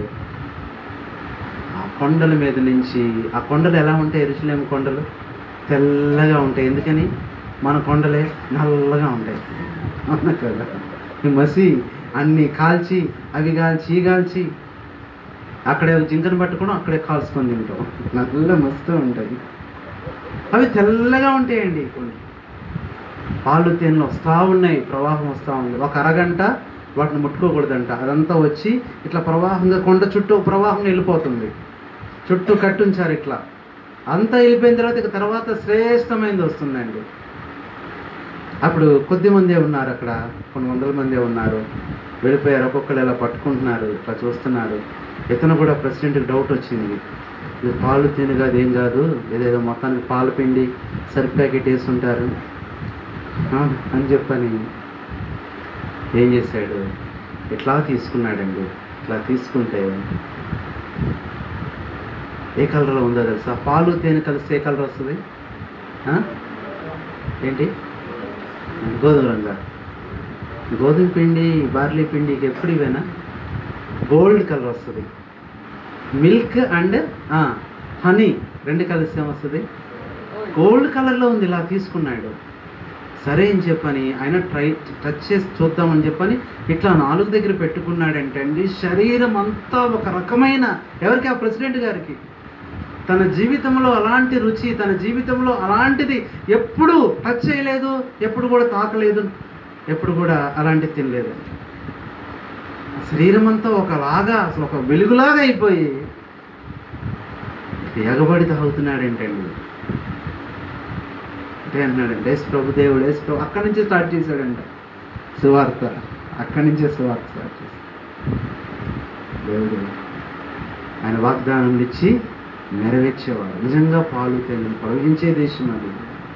ఆ కొండల మీద నుంచి ఆ కొండలు ఎలా ఉంటాయి ఎరుసలేం కొండలు తెల్లగా ఉంటాయి ఎందుకని మన కొండలే నల్లగా ఉంటాయి అవునా కదా ఈ మసి అన్నీ కాల్చి అవి కాల్చి ఈ కాల్చి అక్కడే జింకను పట్టుకోవడం అక్కడే కాల్చుకొని తింటాం నల్ల మస్తు ఉంటాయి అవి తెల్లగా ఉంటాయండి కొన్ని పాలు తేనెలు వస్తూ ఉన్నాయి ప్రవాహం వస్తూ ఉంది ఒక అరగంట వాటిని ముట్టుకోకూడదంట అదంతా వచ్చి ఇట్లా ప్రవాహంగా కొండ చుట్టూ ప్రవాహం వెళ్ళిపోతుంది చుట్టూ కట్టుంచారు ఇట్లా అంతా వెళ్ళిపోయిన తర్వాత ఇక తర్వాత శ్రేష్టమైనది వస్తుందండి అప్పుడు కొద్ది మందే ఉన్నారు అక్కడ కొన్ని వందల మందే ఉన్నారు వెళ్ళిపోయారు ఒక్కొక్కరు ఇలా పట్టుకుంటున్నారు ఇట్లా చూస్తున్నారు ఇతను కూడా ప్రెసిడెంట్కి డౌట్ వచ్చింది ఇది పాలు తిని కాదు ఏం కాదు ఏదేదో మొత్తానికి పాలు పిండి సరి ప్యాకెట్ వేస్తుంటారు ఆ, అని చెప్పని ఏం చేశాడు ఇట్లా తీసుకున్నాడండి ఇట్లా తీసుకుంటే ఏ కలర్లో ఉందో తెలుసా పాలు తేనె కలిసి ఏ కలర్ వస్తుంది ఆ? ఏంటి గోధుమ రంగా గోధుమ పిండి బార్లీ పిండికి ఎప్పుడు ఇవేనా గోల్డ్ కలర్ వస్తుంది మిల్క్ అండ్ హనీ రెండు కలిసి ఏమొస్తుంది గోల్డ్ కలర్లో ఉంది ఇలా తీసుకున్నాడు సరే అని చెప్పని ఆయన ట్రై టచ్ చేసి చూద్దామని చెప్పని ఇట్లా నాలుగు దగ్గర పెట్టుకున్నాడంటే అండి శరీరం అంతా ఒక రకమైన ఎవరికి ఆ ప్రెసిడెంట్ గారికి తన జీవితంలో అలాంటి రుచి తన జీవితంలో అలాంటిది ఎప్పుడు టచ్ చేయలేదు ఎప్పుడు కూడా తాకలేదు ఎప్పుడు కూడా అలాంటిది తినలేదు శరీరం అంతా ఒకలాగా అసలు ఒక వెలుగులాగా అయిపోయి ఎగబడి తాగుతున్నాడు ఏంటండి అంటే అన్నాడంటే "యేసు ప్రభు దేవుడు యేసు ప్రభు అక్కడి నుంచి స్టార్ట్ చేశాడంట సువార్త అక్కడి నుంచే సువార్త స్టార్ట్ చేశాడు దేవుడు ఆయన వాగ్దానం ఇచ్చి నెరవేర్చేవాడు నిజంగా పాలు తేనెలు ప్రవహించే దేశం అది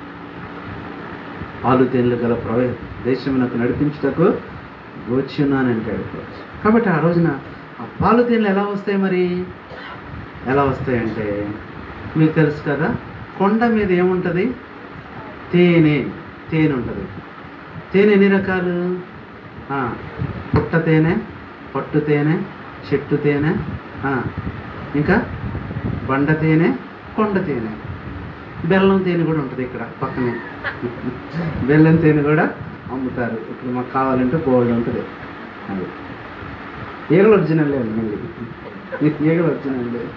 పాలు తేనెలు గల ప్రవ దేశం నాకు నడిపించుటకు వచ్చున్నానంటాడు కాబట్టి ఆ రోజున ఆ పాలు తేనెలు ఎలా వస్తాయి మరి ఎలా వస్తాయంటే మీకు తెలుసు కదా కొండ మీద ఏముంటుంది తేనె తేనె ఉంటుంది తేనె ఎన్ని రకాలు ఆ, పుట్ట తేనె పట్టు తేనె చెట్టు తేనె ఆ, ఇంకా బండ తేనె కొండ తేనె బెల్లం తేనె కూడా ఉంటుంది ఇక్కడ పక్కనే బెల్లం తేనె కూడా అమ్ముతారు ఇప్పుడు మాకు కావాలంటే గోల్డ్ ఉంటుంది అది ఈగలు ఒరిజినల్ లేదు మళ్ళీ ఈగలు ఒరిజినల్ లేదు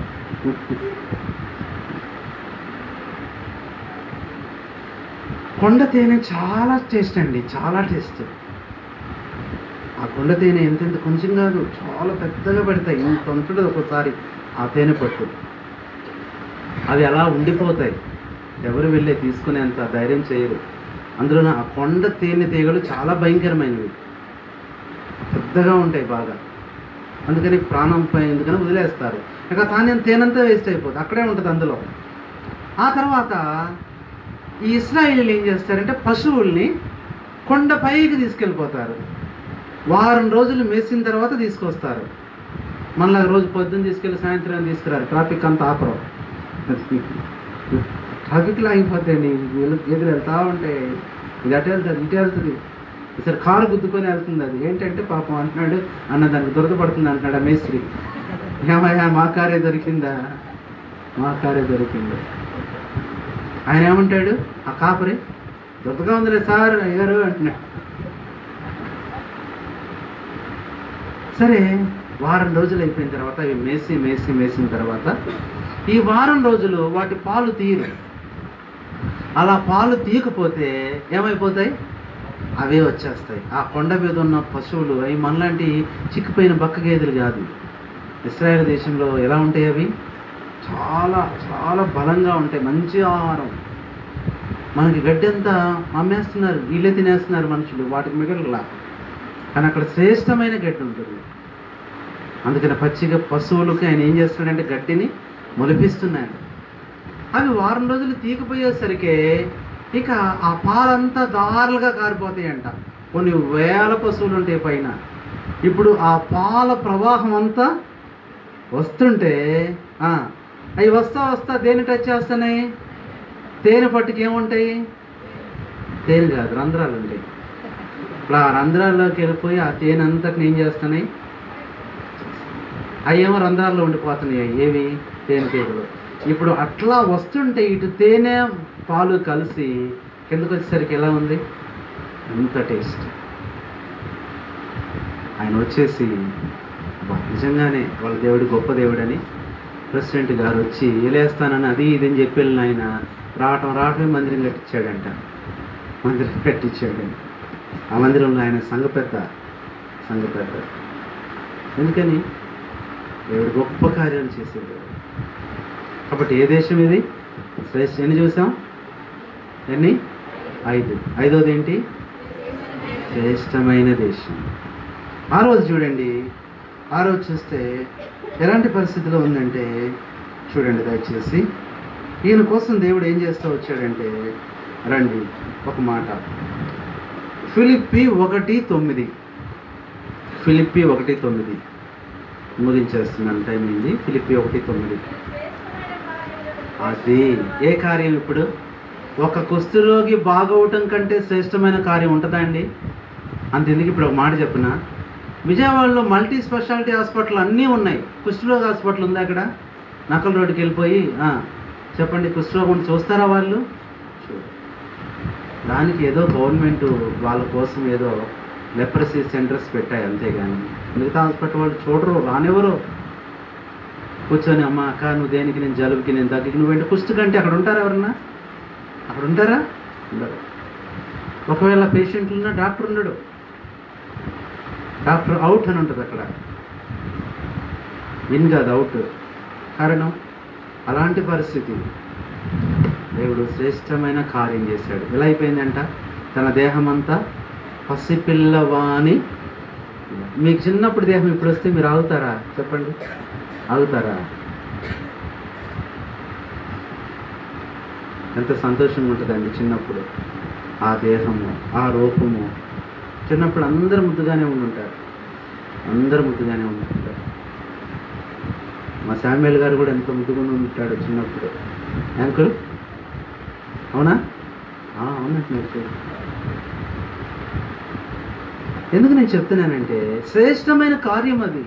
కొండ తేనె చాలా టేస్ట్ అండి చాలా టేస్ట్ ఆ కొండ తేనె ఎంతెంత కొంచెం కాదు చాలా పెద్దగా పెడతాయి ఇంత ఉంటుంది ఒకసారి ఆ తేనె పట్టు అవి అలా ఉండిపోతాయి ఎవరు వెళ్ళే తీసుకునేంత ధైర్యం చేయరు అందులో ఆ కొండ తేనె తీగలు చాలా భయంకరమైనవి పెద్దగా ఉంటాయి బాగా అందుకని ప్రాణం పై ఎందుకని వదిలేస్తారు ఇక తానే తేనంతా వేస్ట్ అయిపోతుంది అక్కడే ఉంటుంది అందులో ఆ తర్వాత ఈ ఇస్రాయిలీలు ఏం చేస్తారంటే పశువుల్ని కొండ పైకి తీసుకెళ్ళిపోతారు వారం రోజులు మేసిన తర్వాత తీసుకొస్తారు మళ్ళీ రోజు పొద్దున్న తీసుకెళ్ళి సాయంత్రం తీసుకురారు ట్రాఫిక్ అంతా ఆపరు ట్రాఫిక్లో ఆగిపోతాయండి వీళ్ళు ఎదురు వెళ్తా ఉంటాయి ఇది అటు వెళ్తుంది ఇటు వెళ్తుంది ఈసారి కారు గుద్దుకొని వెళ్తుంది అది ఏంటంటే పాపం అంటున్నాడు అన్న దానికి దొరకపడుతుంది అంటున్నాడు ఆ మేస్త్రి ఏమయ్యా మా కారే దొరికిందా మా కారే దొరికింది ఆయన ఏమంటాడు ఆ కాపరి దొరకగా ఉందిలే సార్ అయ్యారు అంటున్నాడు సరే వారం రోజులు అయిపోయిన తర్వాత అవి మేసి మేసి మేసిన తర్వాత ఈ వారం రోజులు వాటి పాలు తీయరు అలా పాలు తీయకపోతే ఏమైపోతాయి అవే వచ్చేస్తాయి ఆ కొండ మీద ఉన్న పశువులు అవి మనలాంటి చిక్కిపోయిన బక్క గేదెలు కాదు ఇస్రాయేల్ దేశంలో ఎలా ఉంటాయి అవి చాలా చాలా బలంగా ఉంటాయి మంచి ఆహారం మనకి గడ్డి అంతా అమ్మేస్తున్నారు వీళ్ళే తినేస్తున్నారు మనుషులు వాటికి మిగలలా కానీ అక్కడ శ్రేష్టమైన గడ్డి ఉంటుంది అందుకని పచ్చిగా పశువులకి ఆయన ఏం చేస్తున్నాడంటే గడ్డిని మొలిపిస్తున్నాడు అవి వారం రోజులు తీకపోయేసరికి ఇక ఆ పాలంతా దారులుగా కారిపోతాయంట కొన్ని వేల పశువులు ఉంటాయి పైన ఇప్పుడు ఆ పాల ప్రవాహం అంతా వస్తుంటే ఆ, అవి వస్తా వస్తా దేని టచ్ చేస్తున్నాయి తేనె పట్టుకి ఏముంటాయి తేనె కాదు రంధ్రాలు ఉంటాయి ఇప్పుడు ఆ రంధ్రాల్లోకి వెళ్ళిపోయి ఆ తేనె అంతటిని ఏం చేస్తున్నాయి అవేమో రంధ్రాల్లో ఉండిపోతున్నాయి ఏవి తేనె తీగలు ఇప్పుడు అట్లా వస్తుంటే ఇటు తేనె పాలు కలిసి కిందకు వచ్చేసరికి ఎలా ఉంది ఎంత టేస్ట్ ఆయన వచ్చేసి "అబ్బా, నిజంగానే వాళ్ళ దేవుడు గొప్ప దేవుడని ప్రెసిడెంట్ గారు వచ్చి ఏలేస్తానని అది ఇది అని చెప్పి వెళ్ళిన ఆయన రావటం రావటమే మందిరం కట్టించాడంట మందిరం కట్టించాడు ఆ మందిరంలో ఆయన సంఘ పెద్ద సంఘ పెద్ద ఎందుకని దేవుడు గొప్ప కార్యాలు చేసేవాడు కాబట్టి ఏ దేశం ఇది శ్రేష్ఠ ఎన్ని చూసాం ఎన్ని ఐదు ఐదోది ఏంటి శ్రేష్టమైన దేశం ఆ రోజు చూడండి ఆ రోజు చూస్తే ఎలాంటి పరిస్థితిలో ఉందంటే చూడండి దయచేసి ఈయన కోసం దేవుడు ఏం చేస్తూ వచ్చాడంటే రండి ఒక మాట ఫిలిప్పి ఒకటి తొమ్మిది ఫిలిప్పి ఒకటి తొమ్మిది ముగించేస్తున్నాను టైం అయింది ఫిలిప్పి ఒకటి తొమ్మిది అది ఏ కార్యం ఇప్పుడు ఒక కుష్ఠరోగి బాగవటం కంటే శ్రేష్టమైన కార్యం ఉంటుందా అండి అంతెందుకు ఇప్పుడు ఒక మాట చెప్పిన విజయవాడలో మల్టీ స్పెషాలిటీ హాస్పిటల్ అన్నీ ఉన్నాయి కుష్ఠరోగ హాస్పిటల్ ఉంది అక్కడ నకల్ రోడ్డుకి వెళ్ళిపోయి ఆ, చెప్పండి కుష్ఠరోగం చూస్తారా వాళ్ళు చూడరు. దానికి ఏదో గవర్నమెంట్ వాళ్ళ కోసం ఏదో లెప్రసీ సెంటర్స్ పెట్టాయి అంతేగాని మిగతా హాస్పిటల్ వాళ్ళు చూడరు రానివ్వరు కూర్చొని అమ్మ అక్క నువ్వు దేనికి నేను జలుబుకి నేను దగ్గరికి నువ్వు వెంట కుష్టి కంటే అక్కడ ఉంటారా ఎవరన్నా అక్కడ ఉంటారా ఉండరు ఒకవేళ పేషెంట్లు ఉన్నా డాక్టర్ ఉండడు డాక్టర్ అవుట్ అని ఉంటుంది అక్కడ ఇన్ కాదు అవుట్ కారణం అలాంటి పరిస్థితి దేవుడు శ్రేష్టమైన కార్యం చేశాడు ఎలా అయిపోయిందంట తన దేహమంతా పసిపిల్లవాని మీకు చిన్నప్పుడు దేహం ఇప్పుడు వస్తే మీరు ఆగుతారా చెప్పండి ఆగుతారా ఎంత సంతోషంగా ఉంటుందండి చిన్నప్పుడు ఆ దేహము ఆ రూపము చిన్నప్పుడు అందరూ ముద్దుగానే ఉండుంటారు అందరూ ముద్దుగానే ఉండుంటారు మా శామ్యుల్ గారు కూడా ఎంతో ముద్దుగా ఉంటాడు చిన్నప్పుడు యాంకుల్ అవునా ఆ, అవునండి మీరు ఎందుకు నేను చెప్తున్నానంటే శ్రేష్టమైన కార్యం అది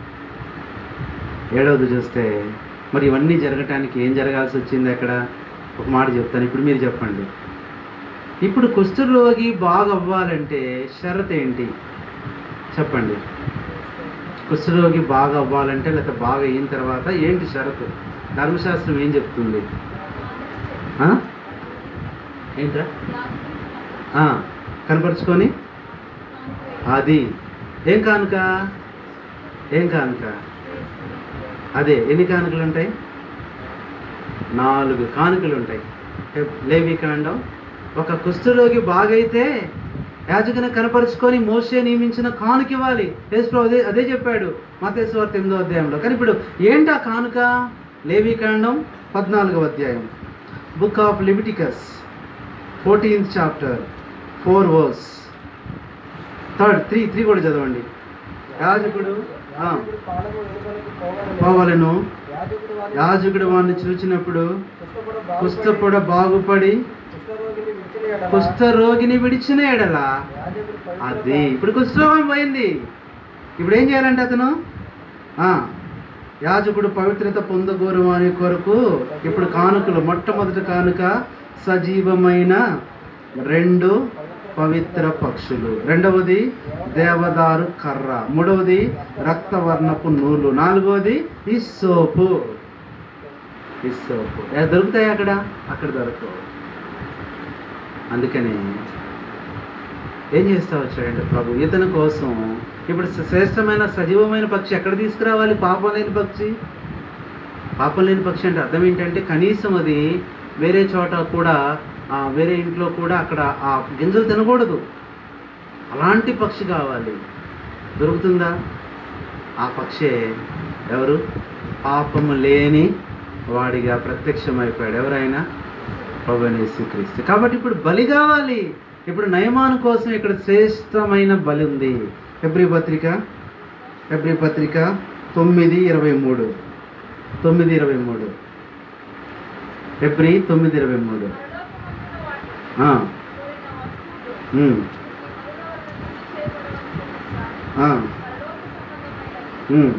ఏడవది చూస్తే మరి ఇవన్నీ జరగటానికి ఏం జరగాల్సి వచ్చింది అక్కడ ఒక మాట చెప్తాను ఇప్పుడు మీరు చెప్పండి ఇప్పుడు కుష్ఠరోగి బాగా అవ్వాలంటే షరత్ ఏంటి చెప్పండి కుష్ఠరోగి బాగా అవ్వాలంటే లేకపోతే బాగా అయిన తర్వాత ఏంటి షరతు ధర్మశాస్త్రం ఏం చెప్తుంది ఆ? ఏంట్రా ఆ, కనపరుచుకొని అది ఏం కానుక ఏం కానుక అదే ఎన్ని కానుకలు ఉంటాయి నాలుగు కానుకలు ఉంటాయి లేవి కాండం ఒక కుష్ఠరోగి బాగైతే యాజకుని కనపరుచుకొని మోసే నియమించిన కానుక ఇవ్వాలి యేసుప్రభు అదే అదే చెప్పాడు మతేశ్వర తొమ్మిదో అధ్యాయంలో కానీ ఇప్పుడు ఏంటి ఆ కానుక లేవి కాండం పద్నాలుగవ అధ్యాయం book of Leviticus fourteenth chapter four verse third three three కూడా చదవండి యాజకుడు ఆ, పోవలను యాజకుడు వాడిని చూచినప్పుడు కుష్ఠపొడ బాగుపడి కుష్ఠరోగిని విడిచిన ఎడల అది ఇప్పుడు కుష్ఠరోగం పోయింది ఇప్పుడు ఏం చేయాలంటే అతను ఆ, యాజకుడు పవిత్రత పొందగోరు వారి కొరకు ఇప్పుడు కానుకలు మొట్టమొదటి కానుక సజీవమైన రెండు పవిత్ర పక్షులు రెండవది దేవదారు కర్ర మూడవది రక్తవర్ణపు నూలు నాలుగవది ఇస్సోపు ఇస్సోపు ఏ దొరుకుతాయి అక్కడ అక్కడ దొరకవు అందుకని ఏం చేస్తా వచ్చాడంటే ప్రభు ఇతని కోసం ఇప్పుడు శ్రేష్టమైన సజీవమైన పక్షి ఎక్కడ తీసుకురావాలి పాపం లేని పక్షి పాపం లేని పక్షి అంటే అర్థం ఏంటంటే కనీసం అది వేరే చోట కూడా ఆ, వేరే ఇంట్లో కూడా అక్కడ ఆ గింజలు తినకూడదు అలాంటి పక్షి కావాలి దొరుకుతుందా ఆ పక్షే ఎవరు పాపము లేని వాడిగా ప్రత్యక్షమైపోయాడు ఎవరైనా ప్రభుని యేసుక్రీస్తు కాబట్టి ఇప్పుడు బలి కావాలి ఇప్పుడు నయమాను కోసం ఇక్కడ శ్రేష్టమైన బలి ఉంది ఫిబ్రి పత్రిక ఫిబ్రి పత్రిక తొమ్మిది ఇరవై మూడు తొమ్మిది ఇరవై మూడు ఫిబ్రి తొమ్మిది ఇరవై మూడు ఆ, ఉమ్, ఆ, ఉమ్.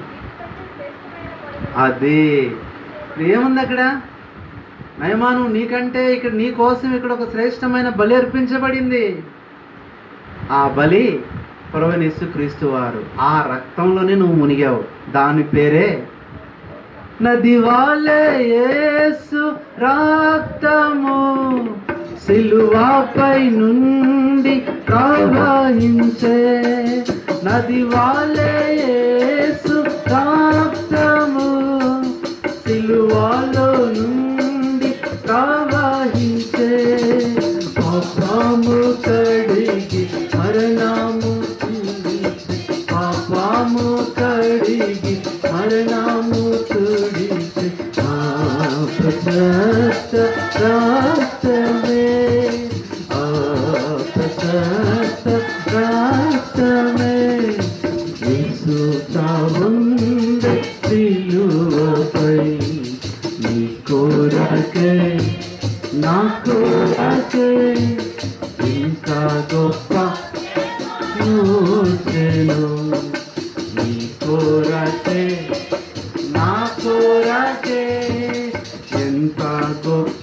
అది ఇప్పుడు ఏముంది అక్కడ నయమాను నీకంటే ఇక్కడ నీ కోసం ఇక్కడ ఒక శ్రేష్టమైన బలి అర్పించబడింది ఆ బలి పొరవనిస్సు క్రీస్తు వారు ఆ రక్తంలోనే నువ్వు మునిగావు దాని పేరే నది వాళ్ళే యేసు రక్తము సిలువాపై నుండి ప్రవహించే నది వాళ్ళే యేసు రక్తము సిలువాలో నుండి ప్రవహించే పాపము కడిగి మరణము తుడిచి పాపము కడిగి మరణము తుడిచి ఆ ప్రశస్త రాష్ట్రమే ఆ ప్రశస్త రాష్ట్రమే యేసు తావుంది సిలువపై నీ కోరకే నా కోరకే ఇంకా గొప్ప చూచెను నీ కోరకే నా కోరకే ఎంత గొప్ప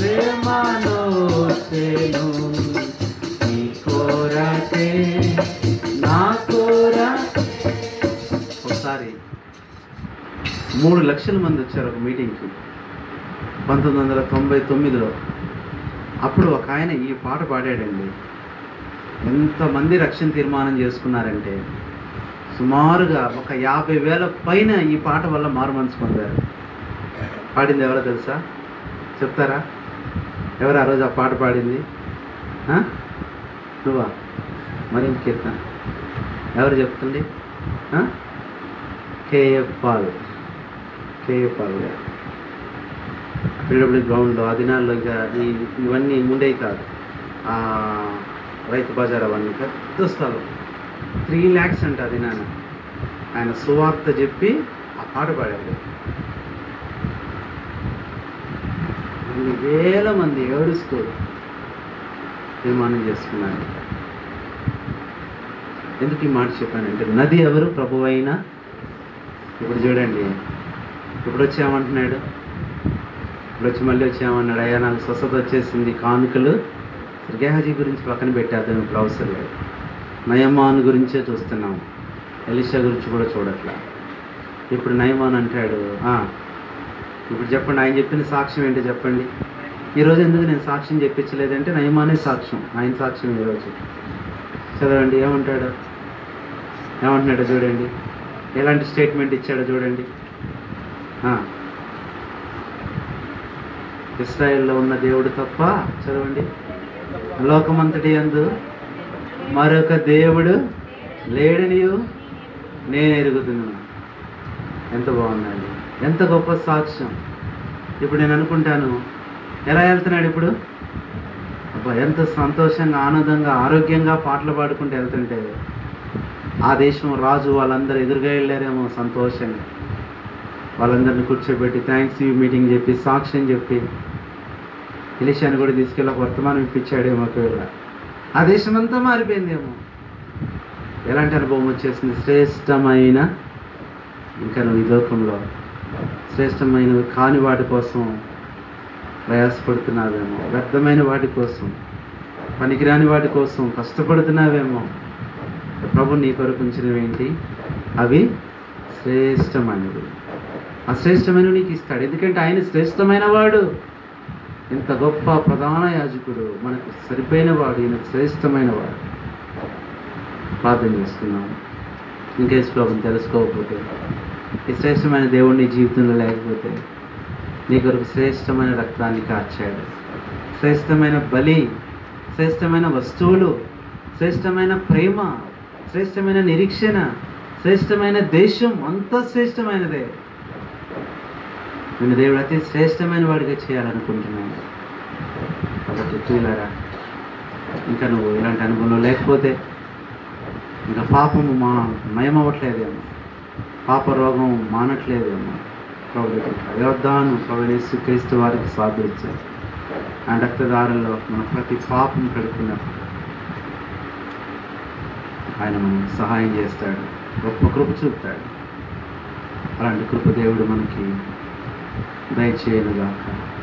ప్రేమనోచెను నీ కోరకే నా కోర ఒకసారి మూడు లక్షల మంది వచ్చారు ఒక మీటింగ్కి పంతొమ్మిది వందల తొంభై తొమ్మిదిలో అప్పుడు ఒక ఆయన ఈ పాట పాడాడండి ఎంతమంది రక్షణ తీర్మానం చేసుకున్నారంటే సుమారుగా ఒక యాభై వేల పైన ఈ పాట వల్ల మారు మనసు పొందారు పాడింది ఎవరో తెలుసా చెప్తారా ఎవరు ఆ రోజు ఆ పాట పాడింది ఆ? నువ్వా మరి కీర్తన ఎవరు చెప్తుంది ఆ? కేఎఫ్ పాల్ కేఎఫ్ పాల్ గారు పిల్లబడి గ్రౌండ్లో ఆ దినాల్లో ఇంకా ఈ ఇవన్నీ ఉండేవి కాదు ఆ, రైతు బజార్ అవన్నీ పెద్ద స్థలం త్రీ ల్యాక్స్ అంట అది నాన్న ఆయన సువార్త చెప్పి ఆ పాట పాడాడు ఇన్ని వేల మంది ఏడుస్తూ తీర్మానం చేసుకున్నారు ఎందుకు ఈ మాట చెప్పానంటే నది ఎవరు ప్రభు అయినా ఇప్పుడు చూడండి ఇప్పుడు వచ్చామంటున్నాడు ఇప్పుడు వచ్చి మళ్ళీ వచ్చామన్నాడు అయ్యా నాకు స్వస్థత వచ్చేసింది కానుకలు గేహాజీ గురించి పక్కన పెట్టేద్దాం ఇప్పుడు అవసరం లేదు నయమాన్ గురించే చూస్తున్నాం ఎలిషా గురించి కూడా చూడట్లా ఇప్పుడు నయమాన్ అంటాడు "ఆ, ఇప్పుడు చెప్పండి ఆయన చెప్పిన సాక్ష్యం ఏంటో చెప్పండి ఈరోజు ఎందుకు నేను సాక్ష్యం చెప్పించలేదంటే నయమానే సాక్ష్యం ఆయన సాక్ష్యం ఈరోజు చదవండి ఏమంటాడు ఏమంటున్నాడో చూడండి ఎలాంటి స్టేట్మెంట్ ఇచ్చాడో చూడండి ఆ. ఇస్రాయేల్లో ఉన్న దేవుడు తప్ప చదవండి లోకమంతటి యందు మరొక దేవుడు లేడనియు నేను ఎరుగుతున్నాను ఎంత బాగుందండి ఎంత గొప్ప సాక్ష్యం ఇప్పుడు నేను అనుకుంటాను ఎలా వెళ్తున్నాడు ఇప్పుడు అబ్బా ఎంత సంతోషంగా ఆనందంగా ఆరోగ్యంగా పాటలు పాడుకుంటూ వెళ్తుంటే ఆ దేశం రాజు వాళ్ళందరూ ఎదురుగా వెళ్ళారేమో సంతోషంగా వాళ్ళందరిని కూర్చోబెట్టి థ్యాంక్స్ యూ మీటింగ్ చెప్పి సాక్ష్యం చెప్పి ఎలిషాని కూడా తీసుకెళ్ళి ఒక వర్తమానం ఇప్పించాడేమో ఒకవేళ ఆ దేశం అంతా మారిపోయిందేమో ఎలాంటి అనుభవం వచ్చేసింది శ్రేష్టమైన ఇంకా నువ్వు ఈ లోకంలో శ్రేష్టమైనవి కాని వాటి కోసం ప్రయాసపడుతున్నావేమో వ్యర్థమైన వాటి కోసం పనికిరాని వాటి కోసం కష్టపడుతున్నావేమో ప్రభు నీ కొరకు ఉంచినవి ఏంటి అవి శ్రేష్టమైనవి ఆ శ్రేష్టమైన నీకు ఇస్తాడు ఎందుకంటే ఆయన శ్రేష్టమైన వాడు ఇంత గొప్ప ప్రధాన యాజకుడు మనకు సరిపోయిన వాడు ఈయన శ్రేష్టమైన వాడు ప్రార్థన చేసుకున్నాము ఇంకా యేసు ప్రభుని తెలుసుకోకపోతే ఈ శ్రేష్టమైన దేవుడు నీ జీవితంలో లేకపోతే నీ కొరకు శ్రేష్టమైన రక్తాన్ని కార్చాడు శ్రేష్టమైన బలి శ్రేష్టమైన వస్తువులు శ్రేష్టమైన ప్రేమ శ్రేష్టమైన నిరీక్షణ శ్రేష్టమైన దేశం అంతా శ్రేష్టమైనదే నేను దేవుడు అతి శ్రేష్టమైన వాడిగా చేయాలనుకుంటున్నాను కాబట్టి చూలారా ఇంకా నువ్వు ఇలాంటి అనుభవంలో లేకపోతే ఇంకా పాపము మా మయమవ్వట్లేదేమో పాప రోగం మానట్లేదేమో ప్రభు అయోధ్యాను ప్రవేశ క్రీస్తు వారికి సాధించారు ఆ రక్తదారుల్లో మన ప్రతి పాపం కడుక్కున్నప్పుడు ఆయన మనం సహాయం చేస్తాడు గొప్ప కృప చూపుతాడు అలాంటి కృప దేవుడు మనకి దయచేయనుగాక